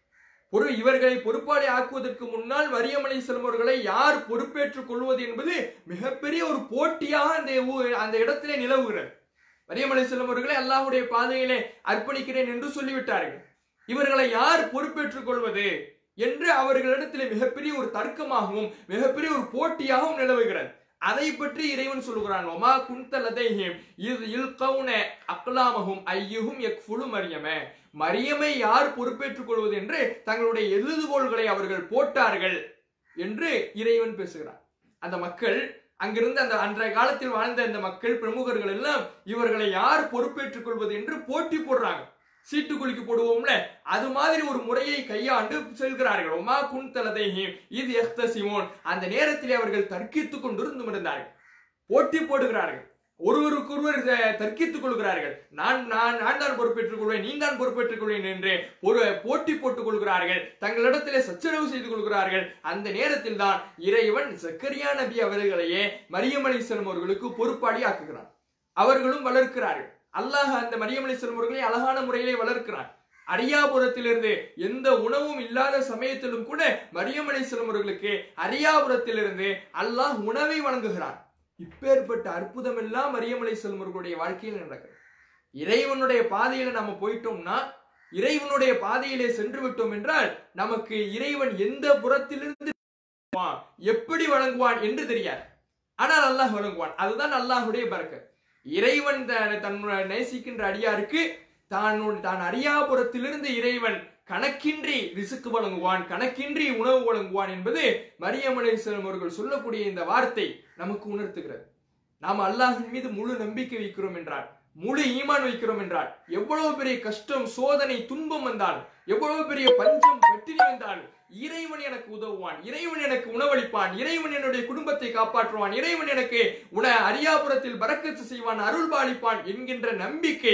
Speaker 1: ஒரு இவர்களை பொறுப்பாளி ஆக்குவதற்கு முன்னால் மரியம் அலைஹிஸ்ஸலாம் அவர்களை யார் பொறுப்பேற்றுக் கொள்வது என்பது மிகப்பெரிய ஒரு போட்டியாக அந்த ஊ- அந்த இடத்திலே நிலவுகிறது மரியம் அலைஹிஸ்ஸலாம் அவர்களை அல்லாஹ்வுடைய பாதையிலே அர்ப்பணிக்கிறேன் என்று சொல்லிவிட்டார்கள் இவர்களை யார் பொறுப்பேற்றுக் கொள்வது என்று அவர்களிடத்திலே மிகப்பெரிய ஒரு தர்க்கமாகவும் மிகப்பெரிய ஒரு போட்டியாகவும் நிலவுகிறது அதை பற்றி இறைவன் சொல்லுகிறான் ஒமா குந்த லதைஹிம் இது இல்கவுன அக்லாமஹும் ஐயுஹும் யக்ஃபுலு மரியமே மரியமை யார் பொறுப்பேற்றுக் கொள்வது என்று தங்களுடைய எழுதுகோள்களை அவர்கள் போட்டார்கள் என்று இறைவன் பேசுகிறார் அந்த மக்கள் அங்கிருந்து அந்த அன்றைய காலத்தில் வாழ்ந்த இந்த மக்கள் பிரமுகர்கள் எல்லாம் இவர்களை யார் பொறுப்பேற்றுக் கொள்வது என்று போட்டி போடுறாங்க சீட்டு குலுக்கி போடுவோம்ல அது மாதிரி ஒரு முறையை கையாண்டு செல்கிறார்கள் ஒமா குன் தலதைஹிம் இது எஹ்தசிமோன் அந்த நேரத்திலே அவர்கள் தர்க்கித்துக் கொண்டிருந்து இருந்தார்கள் போட்டி போடுகிறார்கள் ஒருவருக்கொருவர் அஹ், தர்க்கித்துக் கொள்கிறார்கள் நான் நான் நான் தான் பொறுப்பேற்றுக் கொள்வேன் நீ தான் பொறுப்பேற்றுக் கொள்வேன் என்று ஒரு போட்டி போட்டுக் கொள்கிறார்கள் தங்களிடத்திலே சச்சரவு செய்து கொள்கிறார்கள் அந்த நேரத்தில் தான் இறைவன் சக்கரியா நபி அவர்களையே மரியம் அலிஸ்லம் அவர்களுக்கு பொறுப்பாளி ஆக்குகிறான் அவர்களும் வளர்க்கிறார்கள் அல்லாஹ் அந்த மரியம் அலிஸ்லம் அவர்களை அழகான முறையிலே வளர்க்கிறான் அரியாபுரத்திலிருந்து எந்த உணவும் இல்லாத சமயத்திலும் கூட மரியம் அலிஸ்லம் அவர்களுக்கு அரியாபுரத்திலிருந்து அல்லாஹ் உணவை வழங்குகிறான் இப்பேற்பட்ட அற்புதம் எல்லாம் மரியம் அலிஸ்லம் அவர்களுடைய வாழ்க்கையில் நடக்கிறது இறைவனுடைய பாதையில நம்ம போயிட்டோம்னா இறைவனுடைய பாதையிலே சென்று விட்டோம் என்றால் நமக்கு இறைவன் எந்த புறத்திலிருந்து வழங்குவான், எப்படி வழங்குவான் என்று தெரியாது ஆனால் அல்லாஹ் வழங்குவான் அதுதான் அல்லாஹ்வுடைய பறக்கத் இறைவன் த- தன்னுடைய நேசிக்கின்ற அடியாருக்கு தான் தான் அறியாபுரத்திலிருந்து இறைவன் கணக்கின்றி ரிசுக்கு வழங்குவான் கணக்கின்றி உணவு வழங்குவான் என்பது மரியம் அலைஹிஸ்ஸலாம் அவர்கள் சொல்லக்கூடிய இந்த வார்த்தை நமக்கு உணர்த்துகிறது நாம் அல்லாஹின் மீது முழு நம்பிக்கை வைக்கிறோம் என்றால் முழு ஈமான் வைக்கிறோம் என்றால் எவ்வளவு பெரிய கஷ்டம் சோதனை துன்பம் வந்தாலும் எவ்வளவு பெரிய பஞ்சம் பட்டினி வந்தாலும் இறைவன் எனக்கு உதவுவான் இறைவன் எனக்கு உணவளிப்பான் இறைவன் என்னுடைய குடும்பத்தை காப்பாற்றுவான் இறைவன் எனக்கு உன அரியாபுரத்தில் பறக்கத்து செய்வான் அருள் பாலிப்பான் என்கின்ற நம்பிக்கை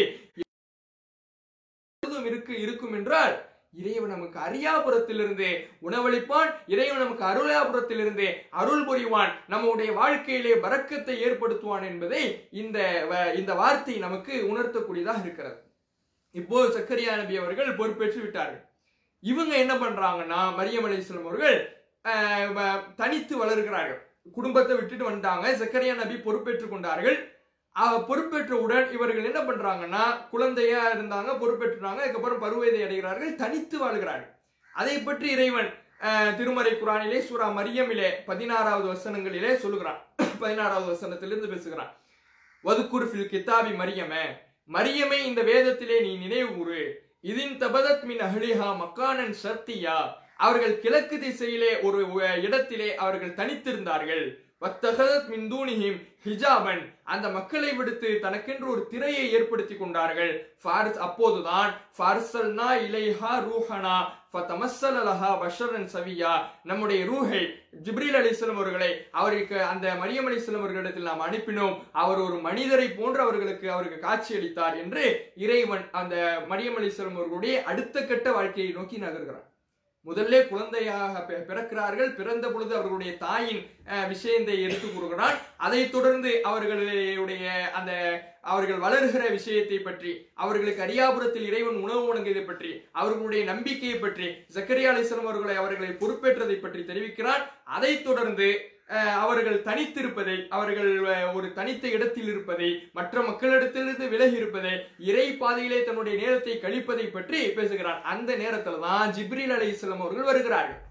Speaker 1: எப்பொழுதும் இருக்கு இருக்கும் என்றால் இறைவன் நமக்கு அரியாபுரத்திலிருந்து உணவளிப்பான் இறைவன் நமக்கு அருளாபுரத்திலிருந்து அருள் புரிவான் நம்முடைய வாழ்க்கையிலே பறக்கத்தை ஏற்படுத்துவான் என்பதை இந்த வ- இந்த வார்த்தை நமக்கு உணர்த்தக்கூடியதாக இருக்கிறது இப்போ சக்கரியா நபி அவர்கள் பொறுப்பேற்று விட்டார்கள் இவங்க என்ன பண்றாங்கன்னா மரியம் அலிஸ்லாம் அவர்கள் ஆஹ், வ- தனித்து வளர்கிறார்கள் குடும்பத்தை விட்டுட்டு வந்துட்டாங்க சக்கரியா நபி பொறுப்பேற்றுக் கொண்டார்கள் ஆஹ், பொறுப்பேற்றவுடன் இவர்கள் என்ன பண்றாங்கன்னா குழந்தையா இருந்தாங்க பொறுப்பேற்றுறாங்க அதுக்கப்புறம் பருவதை அடைகிறார்கள் தனித்து வாழ்கிறார்கள் அதை பற்றி இறைவன் ஆஹ், திருமறை குரானிலே சூரா மரியமிலே பதினாறாவது வசனங்களிலே சொல்லுகிறான் பதினாறாவது வசனத்திலிருந்து பேசுகிறான் வதுக்குர் ஃபில் கிதாபி மரியமே மரியமே இந்த வேதத்திலே நீ நினைவு கூறு இதின் தபதத் மின் அஹ்லிஹா மக்கானன் சர்த்தியா அவர்கள் கிழக்கு திசையிலே ஒரு அஹ், இடத்திலே அவர்கள் தனித்திருந்தார்கள் வத்தகதத் மின் தூணிஹிம் ஹிஜாபன் அந்த மக்களை விடுத்து தனக்கென்று ஒரு திரையை ஏற்படுத்தி கொண்டார்கள் ஃபாரிஸ் அப்போதுதான் ஃபார்சல்னா இலைஹா ரூஹனா ஃபதமஸ்ஸல லஹா பஷரன் சவியா நம்முடைய ரூஹை ஜிப்ரீல் அலிஸ்லாம் அவர்களை அவருக்கு அந்த மரியம் அலிஸ்லாம் அவர்களிடத்தில் நாம் அனுப்பினோம் அவர் ஒரு மனிதரை போன்று அவர்களுக்கு அவருக்கு காட்சியளித்தார் என்று இறைவன் அந்த மரியம் அலிஸ்லாம் அவர்களுடைய அடுத்த கட்ட வாழ்க்கையை நோக்கி நகர்கிறார் முதல்ல குழந்தையாக பி- பிறக்கிறார்கள் பிறந்த பொழுது அவர்களுடைய தாயின் அஹ், விஷயத்தை எடுத்து கூறுகிறான் அதைத் தொடர்ந்து அவர்களுடைய அந்த அவர்கள் வளர்கிற விஷயத்தை பற்றி அவர்களுக்கு அரியாபுரத்தில் இறைவன் உணவு வழங்கியதை பற்றி அவர்களுடைய நம்பிக்கையை பற்றி ஜக்கரியா அலிஸ்லாம் அவர்களை அவர்களை பொறுப்பேற்றதை பற்றி தெரிவிக்கிறான் அதைத் தொடர்ந்து அஹ், அவர்கள் தனித்திருப்பதை அவர்கள் அஹ், ஒரு தனித்த இடத்தில் இருப்பதை மற்ற மக்களிடத்திலிருந்து விலகி இருப்பதை இறை பாதையிலே தன்னுடைய நேரத்தை கழிப்பதை பற்றி பேசுகிறான் அந்த நேரத்துல தான் ஜிப்ரீல் அலைஹிஸ்ஸலாம் அவர்கள் வருகிறார்கள்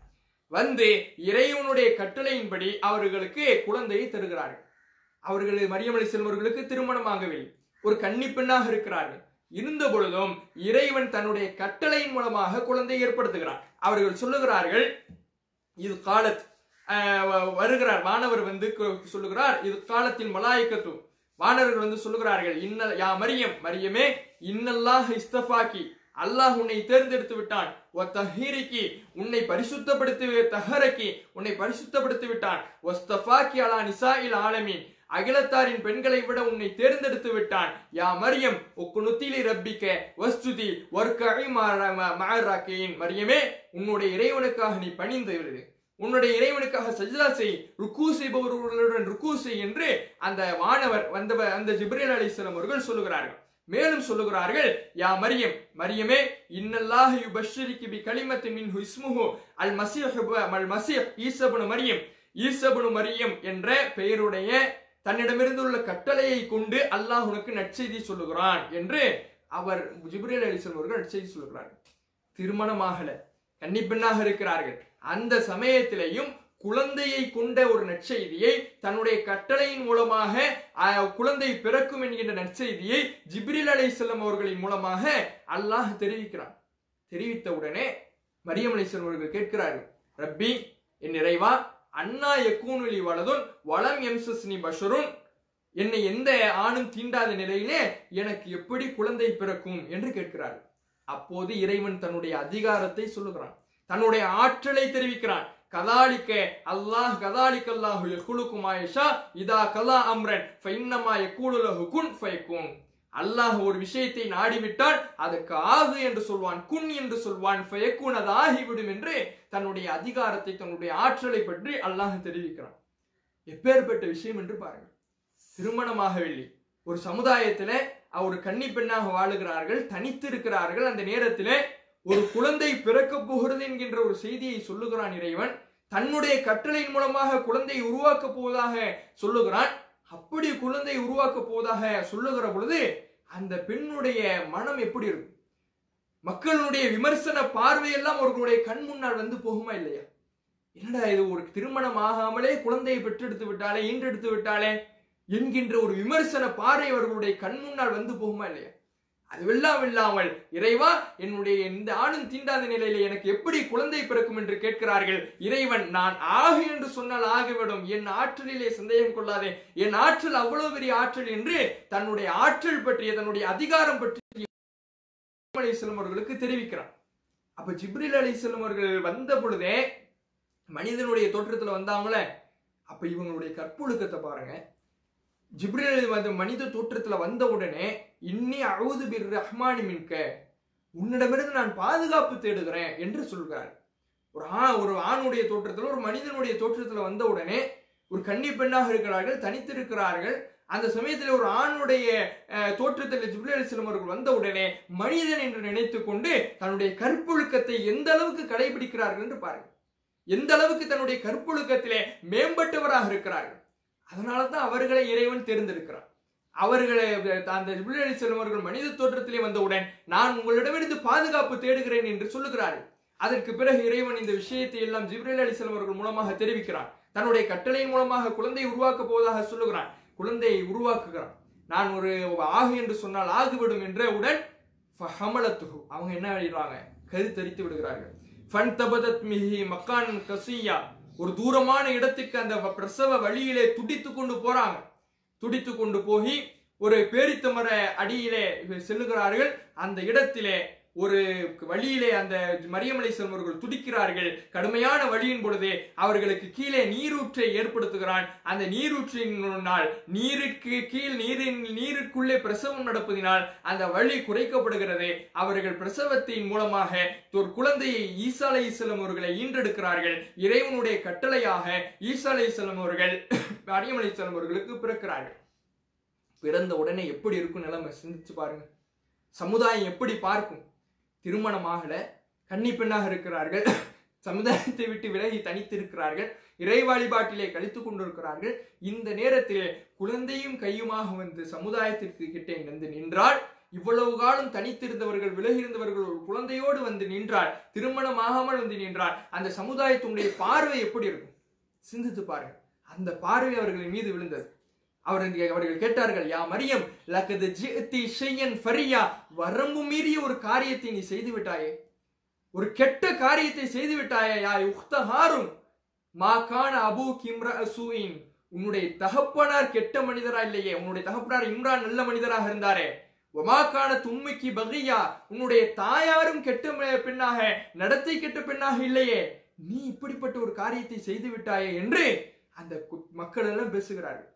Speaker 1: வந்து இறைவனுடைய கட்டளையின்படி அவர்களுக்கு குழந்தையை தருகிறார்கள் அவர்கள் மரியம் அலி செல்வர்களுக்கு திருமணமாகவில்லை ஒரு கன்னி பெண்ணாக இருக்கிறார்கள் இருந்த பொழுதும் இறைவன் தன்னுடைய கட்டளையின் மூலமாக குழந்தை ஏற்படுத்துகிறார் அவர்கள் சொல்லுகிறார்கள் இது காலத் ஆஹ் வ- வருகிறார் வானவர் வந்து கு- சொல்லுகிறார் இது காலத்தின் மலாய்க்கத்து வானவர்கள் வந்து சொல்லுகிறார்கள் இன்ன யா மரியம் மரியமே இன்னல்லாஹ் இஸ்தஃபாக்கி அல்லாஹ் உன்னை தேர்ந்தெடுத்து விட்டான் ஒ தஹீரிக்கி உன்னை பரிசுத்தப்படுத்தி தஹரக்கி உன்னை பரிசுத்தப்படுத்தி விட்டான் ஒஸ்தஃபாக்கி அலா நிசாஇல் ஆலமீன் அகிலத்தாரின் பெண்களை விட உன்னை தேர்ந்தெடுத்து விட்டான் யா மரியம் உக்குனுத்திலி ரப்பிக்க வஸ்துதி வர்க்கை மாராக்கியின் மரியமே உன்னுடைய இறைவனுக்காக நீ பணிந்து விடு உன்னுடைய இறைவனுக்காக சஜ்தா செய் ருக்கு செய்பவர்களுடன் ருக்கு செய் என்று அந்த வானவர் வந்த அந்த ஜிப்ரேல் அலிஸ்லாம் அவர்கள் சொல்லுகிறார்கள் மேலும் சொல்லுகிறார்கள் யா மரியம் மரியமே இன்னல்லாஹ் யுபஷ்ஷரிக்கு பி கலிமத்தின் மின்ஹு இஸ்முஹு அல் மசீஹ் அல் மசீஹ் ஈசபுனு மரியம் ஈசபுனு மரியம் என்ற பெயருடைய தன்னிடமிருந்துள்ள கட்டளையை கொண்டு அல்லாஹ் உனக்கு நற்செய்தி சொல்லுகிறான் என்று அவர் ஜிப்ரேல் அலிஸ்லாம் அவர்கள் நற்செய்தி சொல்லுகிறார்கள் திருமணமாகல கன்னிப்பெண்ணாக இருக்கிறார்கள் அந்த சமயத்திலேயும் குழந்தையை கொண்ட ஒரு நற்செய்தியை தன்னுடைய கட்டளையின் மூலமாக அஹ், குழந்தை பிறக்கும் என்கின்ற நற்செய்தியை ஜிப்ரில் அலைஹிஸ்ஸலாம் அவர்களின் மூலமாக அல்லாஹ் தெரிவிக்கிறான் தெரிவித்த உடனே மரியம் அலைஹிஸ்ஸலாம் அவர்கள் கேட்கிறார்கள் ரப்பி என் நிறைவா அண்ணா எக்கூனுலி வலதுன் வளம் எம்சஸ்னி பஷருன் என்னை எந்த ஆணும் தீண்டாத நிலையிலே எனக்கு எப்படி குழந்தை பிறக்கும் என்று கேட்கிறார்கள் அப்போது இறைவன் தன்னுடைய அதிகாரத்தை சொல்லுகிறான் தன்னுடைய ஆற்றலை தெரிவிக்கிறான் கதாலிக்க அல்லாஹ் கதாலிக்க அல்லாஹு யகுலுக்கும் ஆயிஷா இதா கலா அம்ரன் ஃபைன்னமா யகூலு லஹு குன் ஃபயகுன் அல்லாஹ் ஒரு விஷயத்தை நாடிவிட்டால் அதற்கு ஆகு என்று சொல்வான் குன் என்று சொல்வான் ஃபயகுன் அது ஆகிவிடும் என்று தன்னுடைய அதிகாரத்தை தன்னுடைய ஆற்றலை பற்றி அல்லாஹ் தெரிவிக்கிறான் எப்பேற்பட்ட விஷயம் என்று பாருங்கள் திருமணமாகவில்லை ஒரு சமுதாயத்துல ஒரு கன்னி பெண்ணாக வாழுகிறார்கள் தனித்து இருக்கிறார்கள் அந்த நேரத்திலே ஒரு குழந்தை பிறக்க போகிறது என்கின்ற ஒரு செய்தியை சொல்லுகிறான் இறைவன் தன்னுடைய கட்டளையின் மூலமாக குழந்தை உருவாக்க போவதாக சொல்லுகிறான் அப்படி குழந்தை உருவாக்க போவதாக சொல்லுகிற பொழுது அந்த பெண்ணுடைய மனம் எப்படி இருக்கும் மக்களுடைய விமர்சன பார்வையெல்லாம் அவர்களுடைய கண் முன்னால் வந்து போகுமா இல்லையா என்னடா இது ஒரு திருமணம் ஆகாமலே குழந்தையை பெற்றெடுத்து விட்டாலே ஈன்றெடுத்து விட்டாலே என்கின்ற ஒரு விமர்சன பார்வை அவர்களுடைய கண் முன்னால் வந்து போகுமா இல்லையா அதுவெல்லாம் இல்லாமல் இறைவா என்னுடைய இந்த ஆணும் தீண்டாத நிலையில எனக்கு எப்படி குழந்தை பிறக்கும் என்று கேட்கிறார்கள் இறைவன் நான் ஆகு என்று சொன்னால் ஆகிவிடும் என் ஆற்றலிலே சந்தேகம் கொள்ளாதே என் ஆற்றல் அவ்வளவு பெரிய ஆற்றல் என்று தன்னுடைய ஆற்றல் பற்றிய தன்னுடைய அதிகாரம் பற்றி அலிஸ்லம் அவர்களுக்கு தெரிவிக்கிறான் அப்ப ஜிப்ரில் அலிஸ்லம் அவர்கள் வந்த பொழுதே மனிதனுடைய தோற்றத்துல வந்தாங்களே அப்ப இவங்களுடைய கற்பொழுக்கத்தை பாருங்க ஜிப்ரில் வந்து மனித தோற்றத்துல வந்த உடனே இன்னி அழுது பிர் ரஹ்மானி மின்க உன்னிடமிருந்து நான் பாதுகாப்பு தேடுகிறேன் என்று சொல்கிறார் ஒரு ஆ ஒரு ஆணுடைய தோற்றத்துல ஒரு மனிதனுடைய தோற்றத்துல வந்த உடனே ஒரு கன்னி பெண்ணாக இருக்கிறார்கள் தனித்திருக்கிறார்கள் அந்த சமயத்தில் ஒரு ஆணுடைய அஹ், தோற்றத்தில் ஜிப்ரேல் அலிஸ்லாம் அவர்கள் வந்த உடனே மனிதன் என்று நினைத்துக் கொண்டு தன்னுடைய கற்பொழுக்கத்தை எந்த அளவுக்கு கடைபிடிக்கிறார்கள் என்று பாருங்கள் எந்த அளவுக்கு தன்னுடைய கற்பொழுக்கத்திலே மேம்பட்டவராக இருக்கிறார்கள் அதனால தான் அவர்களை இறைவன் தேர்ந்தெடுக்கிறார் அவர்களை அந்த ஜிப்ரேல் அலிஸ்லாம் அவர்கள் மனித தோற்றத்திலே வந்தவுடன் நான் உங்களிடமிருந்து பாதுகாப்பு தேடுகிறேன் என்று சொல்லுகிறார்கள் அதற்கு பிறகு இறைவன் இந்த விஷயத்தை எல்லாம் ஜிப்ரேல் அலிஸ்லாம் அவர்கள் மூலமாக தெரிவிக்கிறான் தன்னுடைய கட்டளையின் மூலமாக குழந்தை உருவாக்க போவதாக சொல்லுகிறான் குழந்தையை உருவாக்குகிறான் நான் ஒரு ஆகு என்று சொன்னால் ஆகிவிடும் என்றவுடன் ஃபஹமலத்துஹு அவங்க என்ன பண்ணிடுறாங்க கருத்தரித்து விடுகிறார்கள் ஃபன் தபதத் மிஹி மக்கான் கசியா ஒரு தூரமான இடத்துக்கு அந்த பிரசவ வழியிலே துடித்து கொண்டு போறாங்க துடித்து கொண்டு போய் ஒரு பேரித்த மர அடியிலே செல்லுகிறார்கள் அந்த இடத்திலே ஒரு வழியிலே அந்த மரியமலை செல்வர்கள் துடிக்கிறார்கள் கடுமையான வழியின் பொழுது அவர்களுக்கு கீழே நீரூற்றை ஏற்படுத்துகிறான் அந்த நீரூற்றினால் நீருக்கு கீழ் நீரின் நீருக்குள்ளே பிரசவம் நடப்பதினால் அந்த வழி குறைக்கப்படுகிறது அவர்கள் பிரசவத்தின் மூலமாக ஒரு குழந்தையை ஈசா அலை அவர்களை ஈன்றெடுக்கிறார்கள் இறைவனுடைய கட்டளையாக ஈசா அலை அவர்கள் மரியம் அலை அவர்களுக்கு பிறக்கிறார்கள் பிறந்த உடனே எப்படி இருக்கும் நிலைமை சிந்திச்சு பாருங்க சமுதாயம் எப்படி பார்க்கும் திருமணமாகல கன்னி பெண்ணாக இருக்கிறார்கள் சமுதாயத்தை விட்டு விலகி தனித்திருக்கிறார்கள் இறை வழிபாட்டிலே கழித்துக் கொண்டிருக்கிறார்கள் இந்த நேரத்திலே குழந்தையும் கையுமாக வந்து சமுதாயத்திற்கு கிட்டே வந்து நின்றால் இவ்வளவு காலம் தனித்திருந்தவர்கள் விலகியிருந்தவர்கள் ஒரு குழந்தையோடு வந்து நின்றால் திருமணம் ஆகாமல் வந்து நின்றால் அந்த சமுதாயத்தினுடைய பார்வை எப்படி இருக்கும் சிந்தித்து பாருங்கள் அந்த பார்வை அவர்களின் மீது விழுந்தது அவர்கள் அவர்கள் கேட்டார்கள் யா மரியம் லக்கது ஜித்தி ஷையன் ஃபரியா வரம்பு மீறிய ஒரு காரியத்தை நீ செய்து விட்டாயே ஒரு கெட்ட காரியத்தை செய்து விட்டாயே யா உக்த ஹாரும் மா கான அபு கிம்ர அசூயின் உன்னுடைய தகப்பனார் கெட்ட மனிதரா இல்லையே உன்னுடைய தகப்பனார் இம்ரான் நல்ல மனிதராக இருந்தாரே ஒமாக்கான தும்மிக்கு பகையா உன்னுடைய தாயாரும் கெட்ட ம- பெண்ணாக நடத்தை கெட்ட பெண்ணாக இல்லையே நீ இப்படிப்பட்ட ஒரு காரியத்தை செய்து விட்டாயே என்று அந்த கு- மக்கள் எல்லாம் பேசுகிறார்கள்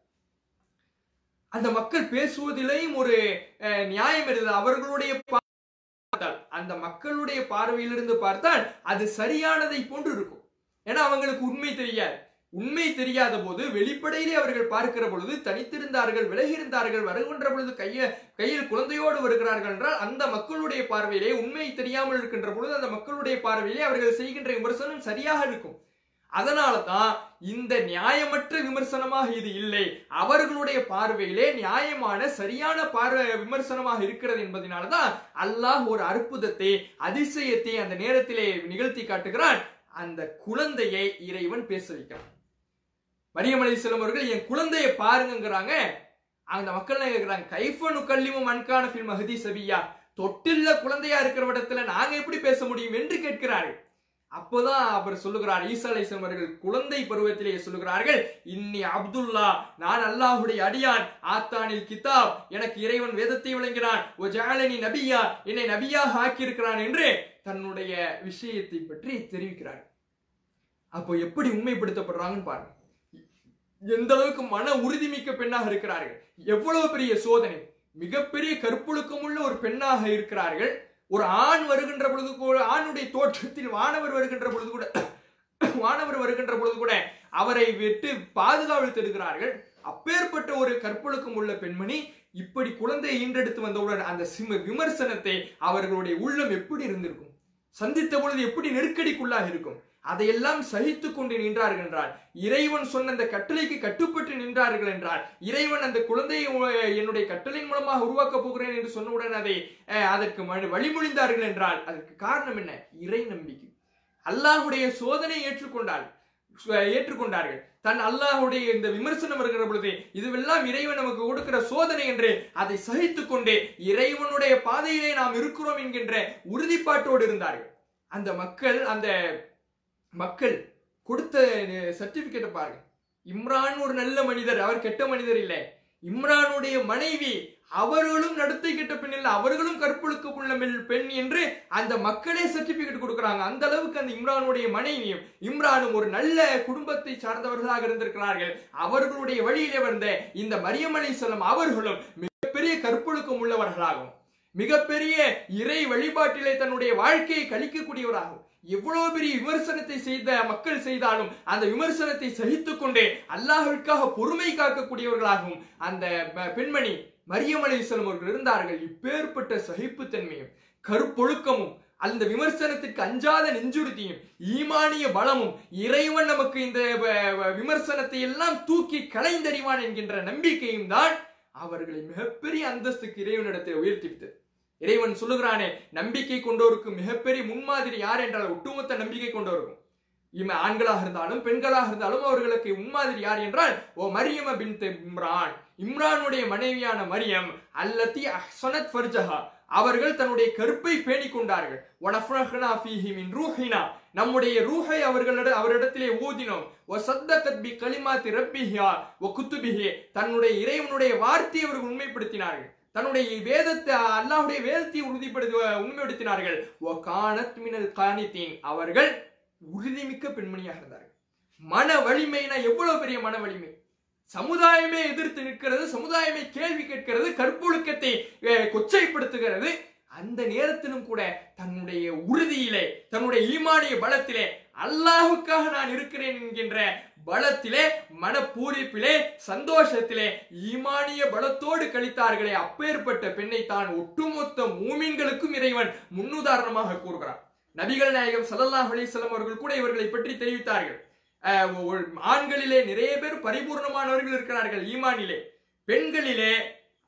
Speaker 1: அந்த மக்கள் பேசுவதிலேயும் ஒரு அஹ், நியாயம் இருந்தது அவர்களுடைய பார்த்தால் அந்த மக்களுடைய பார்வையிலிருந்து பார்த்தால் அது சரியானதை போன்று இருக்கும் ஏன்னா அவங்களுக்கு உண்மை தெரியாது உண்மை தெரியாத போது வெளிப்படையிலே அவர்கள் பார்க்கிற பொழுது தனித்திருந்தார்கள் விலகியிருந்தார்கள் வருகின்ற பொழுது கைய கையில் குழந்தையோடு வருகிறார்கள் என்றால் அந்த மக்களுடைய பார்வையிலே உண்மை தெரியாமல் இருக்கின்ற பொழுது அந்த மக்களுடைய பார்வையிலே அவர்கள் செய்கின்ற விமர்சனம் சரியாக இருக்கும் அதனால தான் இந்த நியாயமற்ற விமர்சனமாக இது இல்லை அவர்களுடைய பார்வையிலே நியாயமான சரியான பார்வை விமர்சனமாக இருக்கிறது என்பதனால தான் அல்லாஹ் ஒரு அற்புதத்தை அதிசயத்தை அந்த நேரத்திலே நிகழ்த்தி காட்டுகிறான் அந்த குழந்தையை இறைவன் பேச வைக்கிறான் மரியம் அலிஸ்லாம் அவர்கள் என் குழந்தையை பாருங்கங்கிறாங்க அந்த மக்கள் என்ன கேட்கிறாங்க கைஃபனு கல்லிமும் அன்கான ஃபில் மஹதி சபியா தொட்டில்ல குழந்தையா இருக்கிற இடத்துல நாங்க எப்படி பேச முடியும் என்று கேட்கிறார்கள் அப்போதான் அவர் சொல்லுகிறார் ஈசா அலைஹிஸ்ஸலாம் அவர்கள் குழந்தை பருவத்திலே சொல்லுகிறார்கள் இன்னி அப்துல்லா நான் அல்லாஹுடைய அடியான் ஆத்தானில் கிதாப் எனக்கு இறைவன் வேதத்தை விளங்கினான் ஓ ஜாலனி நபியா என்னை நபியாக ஆக்கியிருக்கிறான் என்று தன்னுடைய விஷயத்தை பற்றி தெரிவிக்கிறார் அப்போ எப்படி உண்மைப்படுத்தப்படுறாங்கன்னு பாருங்க எந்த அளவுக்கு மன உறுதிமிக்க பெண்ணாக இருக்கிறார்கள் எவ்வளவு பெரிய சோதனை மிகப்பெரிய கற்பொழுக்கமுள்ள ஒரு பெண்ணாக இருக்கிறார்கள் ஒரு ஆண் வருகின்ற பொழுது கூட ஆணுடைய தோற்றத்தில் வானவர் வருகின்ற பொழுது கூட வானவர் வருகின்ற பொழுது கூட அவரை விட்டு பாதுகாவல் தருகிறார்கள் அப்பேற்பட்ட ஒரு கற்பொழுக்கம் உள்ள பெண்மணி இப்படி குழந்தையை ஈன்றெடுத்து வந்தவுடன் அந்த சிம விமர்சனத்தை அவர்களுடைய உள்ளம் எப்படி இருந்திருக்கும் சந்தித்த பொழுது எப்படி நெருக்கடிக்குள்ளாக இருக்கும் அதையெல்லாம் சகித்து கொண்டு நின்றார்கள் என்றால் இறைவன் சொன்ன அந்த கட்டளைக்கு கட்டுப்பட்டு நின்றார்கள் என்றால் இறைவன் அந்த குழந்தையை உ- என்னுடைய கட்டளையின் மூலமாக உருவாக்கப் போகிறேன் என்று சொன்னவுடன் அதை அஹ், அதற்கு ம- வழிமொழிந்தார்கள் என்றால் அதற்கு காரணம் என்ன இறை நம்பிக்கை அல்லாஹுடைய சோதனை ஏற்றுக்கொண்டால் சு- ஏற்றுக்கொண்டார்கள் தன் அல்லாஹுடைய இந்த விமர்சனம் வருகிற பொழுது இதுவெல்லாம் இறைவன் நமக்கு கொடுக்கிற சோதனை என்று அதை சகித்துக் கொண்டு இறைவனுடைய பாதையிலே நாம் இருக்கிறோம் என்கின்ற உறுதிப்பாட்டோடு இருந்தார்கள் அந்த மக்கள் அந்த மக்கள் கொடுத்த சர்டிபிகேட்டை பாருங்க இம்ரான் ஒரு நல்ல மனிதர் அவர் கெட்ட மனிதர் இல்லை இம்ரானுடைய மனைவி அவர்களும் நடத்தை கெட்ட பெண் இல்லை அவர்களும் கற்பொழுக்க உள்ள மெல்- பெண் என்று அந்த மக்களே சர்டிபிகேட் கொடுக்கறாங்க அந்த அளவுக்கு அந்த இம்ரானுடைய மனைவியும் இம்ரானும் ஒரு நல்ல குடும்பத்தை சார்ந்தவர்களாக இருந்திருக்கிறார்கள் அவர்களுடைய வழியிலே வந்த இந்த மரியம் அலைஹிஸ்ஸலாம் அவர்களும் மிகப்பெரிய கற்பொழுக்கம் உள்ளவர்களாகும் மிகப்பெரிய இறை வழிபாட்டிலே தன்னுடைய வாழ்க்கையை கழிக்கக்கூடியவராகும் எவ்வளவு பெரிய விமர்சனத்தை செய்த மக்கள் செய்தாலும் அந்த விமர்சனத்தை சகித்துக் கொண்டு அல்லாஹ்விற்காக பொறுமை காக்கக்கூடியவர்களாகவும் அந்த ப- பெண்மணி மரியம் அலைஹிஸ்ஸலாம் அவர்கள் இருந்தார்கள் இப்பேற்பட்ட சகிப்புத்தன்மையும் கருப்பொழுக்கமும் அந்த விமர்சனத்துக்கு அஞ்சாத நெஞ்சுறுதியும் ஈமானிய பலமும் இறைவன் நமக்கு இந்த வ- வ- விமர்சனத்தை எல்லாம் தூக்கி களைந்தறிவான் என்கின்ற நம்பிக்கையும் தான் அவர்களை மிகப்பெரிய அந்தஸ்துக்கு இறைவனிடத்தில் உயர்த்திவிட்டது இறைவன் சொல்லுகிறானே நம்பிக்கை கொண்டோருக்கு மிகப்பெரிய முன்மாதிரி யார் என்றால் ஒட்டுமொத்த நம்பிக்கை கொண்டோருக்கும் இம ஆண்களாக இருந்தாலும் பெண்களாக இருந்தாலும் அவர்களுக்கு முன்மாதிரி யார் என்றால் ஓ மரியம பின் இம்ரான் இம்ரானுடைய மனைவியான மரியம் அல்லத்தி அஹ்சனத் ஃபர்ஜஹா அவர்கள் தன்னுடைய கருப்பை பேணிக் கொண்டார்கள் வனஃப்ரஹ்னா ஃபீஹி மின் ரூஹினா நம்முடைய ரூஹை அவர்களிட அவரிடத்திலே ஊதினோம் ஒ சத்தகத் பி கலிமாத்தி ரப்பிஹா ஒ குத்துபிஹி தன்னுடைய இறைவனுடைய வார்த்தையை அவர்கள் உண்மைப்படுத்தினார்கள் தன்னுடைய வேதத்தை அல்லாஹ்வுடைய வேதத்தை உறுதிப்படுத்தி உண்மைப்படுத்தினார்கள் ஒ கானத் மினல் கானித்தீன் அவர்கள் உறுதிமிக்க பெண்மணியாக இருந்தார்கள் மன வலிமைனா எவ்வளவு பெரிய மன வலிமை சமுதாயமே எதிர்த்து நிற்கிறது சமுதாயமே கேள்வி கேட்கிறது கற்பொழுக்கத்தை அஹ், கொச்சைப்படுத்துகிறது அந்த நேரத்திலும் கூட தன்னுடைய உறுதியிலே தன்னுடைய ஈமானிய பலத்திலே அல்லாஹுக்காக நான் இருக்கிறேன் என்கின்ற பலத்திலே மனப்பூரிப்பிலே சந்தோஷத்திலே ஈமானிய பலத்தோடு கழித்தார்களே அப்பேற்பட்ட பெண்ணை தான் ஒட்டுமொத்த மூமின்களுக்கும் இறைவன் முன்னுதாரணமாக கூறுகிறார் நபிகள் நாயகம் ஸல்லல்லாஹு அலைஹி வஸல்லம் அவர்கள் கூட இவர்களை பற்றி தெரிவித்தார்கள் அஹ், ஒரு- ஆண்களிலே நிறைய பேர் பரிபூர்ணமானவர்கள் இருக்கிறார்கள் ஈமானிலே பெண்களிலே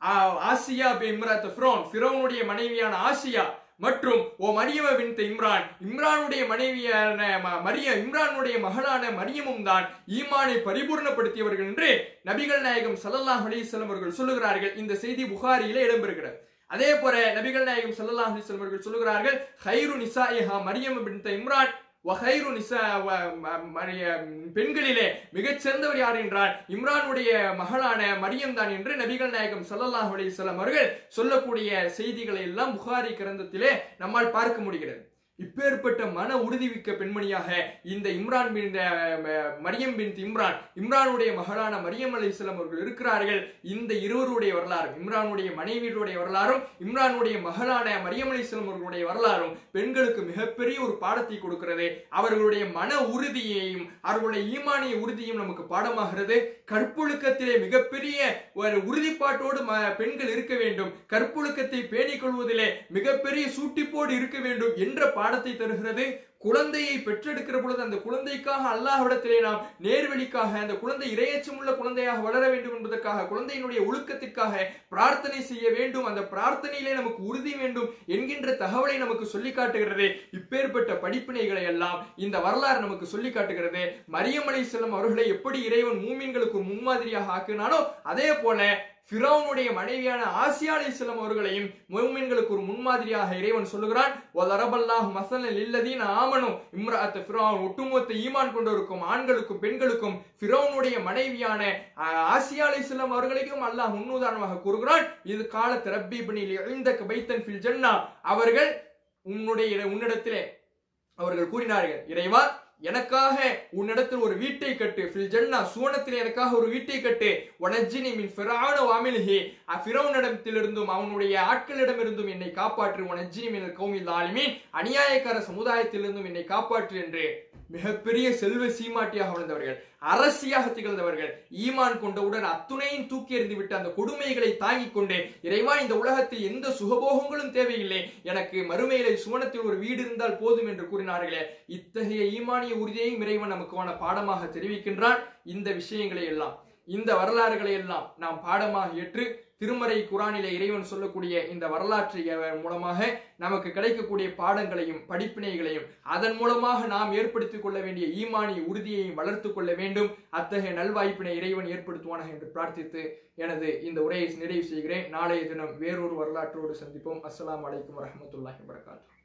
Speaker 1: ஆ, ஆசியா பி இம்ராத் ஃபிரோன் ஃபிரோனுடைய மனைவியான ஆசியா மற்றும் ஓ மரியம பின் இம்ரான் இம்ரானுடைய மனைவியான ம- மரிய இம்ரானுடைய மகளான மரியமும் தான் ஈமானை பரிபூர்ணப்படுத்தியவர்கள் என்று நபிகள் நாயகம் ஸல்லல்லாஹு அலைஹி வஸல்லம் அவர்கள் சொல்லுகிறார்கள் இந்த செய்தி புகாரியில இடம்பெறுகிறது அதே போல நபிகள் நாயகம் ஸல்லல்லாஹு அலைஹி வஸல்லம் அவர்கள் சொல்லுகிறார்கள் ஹைரு நிசாயிஹா மரியம் பின் இம்ரான் வஹைரு நிசா வ- ம- மரிய- பெண்களிலே மிகச் சிறந்தவர் யார் என்றால் இம்ரானுடைய மகளான மரியம் தான் என்று நபிகள் நாயகம் ஸல்லல்லாஹு அலைஹி வஸல்லம் அவர்கள் சொல்லக்கூடிய செய்திகளை எல்லாம் புகாரி கிரந்தத்திலே நம்மால் பார்க்க முடிகிறது இப்பேற்பட்ட மன உறுதிமிக்க பெண்மணியாக இந்த இம்ரான் பின் அஹ், ம- மரியம் பின் இம்ரான் இம்ரானுடைய மகளான மரியம் அலைஹிஸ்ஸலாம் அவர்கள் இருக்கிறார்கள் இந்த இருவருடைய வரலாறும் இம்ரானுடைய மனைவியுடைய வரலாறும் இம்ரானுடைய மகளான மரியம் அலைஹிஸ்ஸலாம் அவர்களுடைய வரலாறும் பெண்களுக்கு மிகப்பெரிய ஒரு பாடத்தை கொடுக்கிறது அவர்களுடைய மன உறுதியையும் அவர்களுடைய ஈமானிய உறுதியும் நமக்கு பாடமாகிறது கற்பொழுக்கத்திலே மிகப்பெரிய ஒரு உறுதிப்பாட்டோடு ம- பெண்கள் இருக்க வேண்டும் கற்பொழுக்கத்தை பேணிக் கொள்வதிலே மிகப்பெரிய சூட்டிப்போடு இருக்க வேண்டும் என்ற பாடத்தை தருகிறது குழந்தையை பெற்றெடுக்கிற பொழுது அந்த குழந்தைக்காக அல்லாஹ்விடத்திலே நாம் நேர்வழிக்காக அந்த குழந்தை இரையச்சம் உள்ள குழந்தையாக வளர வேண்டும் என்பதற்காக குழந்தையினுடைய ஒழுக்கத்திற்காக பிரார்த்தனை செய்ய வேண்டும் அந்த பிரார்த்தனையிலே நமக்கு உறுதி வேண்டும் என்கின்ற தகவலை நமக்கு சொல்லி காட்டுகிறது இப்பேற்பட்ட படிப்பினைகளை எல்லாம் இந்த வரலாறு நமக்கு சொல்லி காட்டுகிறது மரியம் அலைஹிஸ்ஸலாம் அவர்களை எப்படி இறைவன் மூமின்களுக்கு ஒரு முன்மாதிரியாக ஆக்கினானோ அதே போல ஃபிரௌனுடைய மனைவியான ஆசியா அலைஹிஸ்ஸலாம் அவர்களையும் மூமின்களுக்கு ஒரு முன்மாதிரியாக இறைவன் சொல்லுகிறான் வலரபல்லாஹு மசலன் இல்லதீன ஆமனு இம்ராத் ஃபிரௌன் ஒட்டுமொத்த ஈமான் கொண்டிருக்கும் ஆண்களுக்கும் பெண்களுக்கும் ஃபிரௌனுடைய மனைவியான ஆ- ஆசியா அலைஹிஸ்ஸலாம் அவர்களையும் அல்லாஹ் முன்னுதாரணமாக கூறுகிறான் இது காலத் ரப்பி பனில் இந்தக பைத்தன் ஃபில் ஜன்னா அவர்கள் உன்னுடைய உன்னிடத்திலே அவர்கள் கூறினார்கள் இறைவா எனக்காக உன்னிடத்தில் ஒரு வீட்டை கட்டு ஃபில் ஜன்னா சுவனத்தில் எனக்காக ஒரு வீட்டை கட்டு வனஜினி மின் ஃபிரௌன வாமில்ஹி ஃபிரௌனிடத்திலிருந்தும் அவனுடைய ஆட்களிடமிருந்தும் என்னை காப்பாற்று வனஜினி மின் கௌமில் ஆலிமீன் அநியாயக்கார சமுதாயத்திலிருந்தும் என்னை காப்பாற்று என்று மிகப்பெரிய செல்வ சீமாட்டியாக வளர்ந்தவர்கள் அரசியாக திகழ்ந்தவர்கள் ஈமான் கொண்டவுடன் அத்துணையும் தூக்கி எறிந்து விட்டு அந்த கொடுமைகளை தாங்கிக் கொண்டு இறைவா இந்த உலகத்தில் எந்த சுகபோகங்களும் தேவையில்லை எனக்கு மறுமையிலே சுவனத்தில் ஒரு வீடு இருந்தால் போதும் என்று கூறினார்களே இத்தகைய ஈமானிய உறுதியையும் இறைவன் நமக்கான பாடமாக தெரிவிக்கின்றான் இந்த விஷயங்களை எல்லாம் இந்த வரலாறுகளை எல்லாம் நாம் பாடமாக ஏற்று திருமறை குரானிலே இறைவன் சொல்லக்கூடிய இந்த வரலாற்றை அஹ், மூலமாக நமக்கு கிடைக்கக்கூடிய பாடங்களையும் படிப்பினைகளையும் அதன் மூலமாக நாம் ஏற்படுத்திக் கொள்ள வேண்டிய ஈமானிய உறுதியையும் வளர்த்துக் கொள்ள வேண்டும் அத்தகைய நல்வாய்ப்பினை இறைவன் ஏற்படுத்துவானாக என்று பிரார்த்தித்து எனது இந்த உரையை நிறைவு செய்கிறேன் நாளைய தினம் வேறொரு வரலாற்றோடு சந்திப்போம் அஸ்ஸலாமு அலைக்கும் வரஹ்மத்துல்லாஹி வபரகாத்துஹு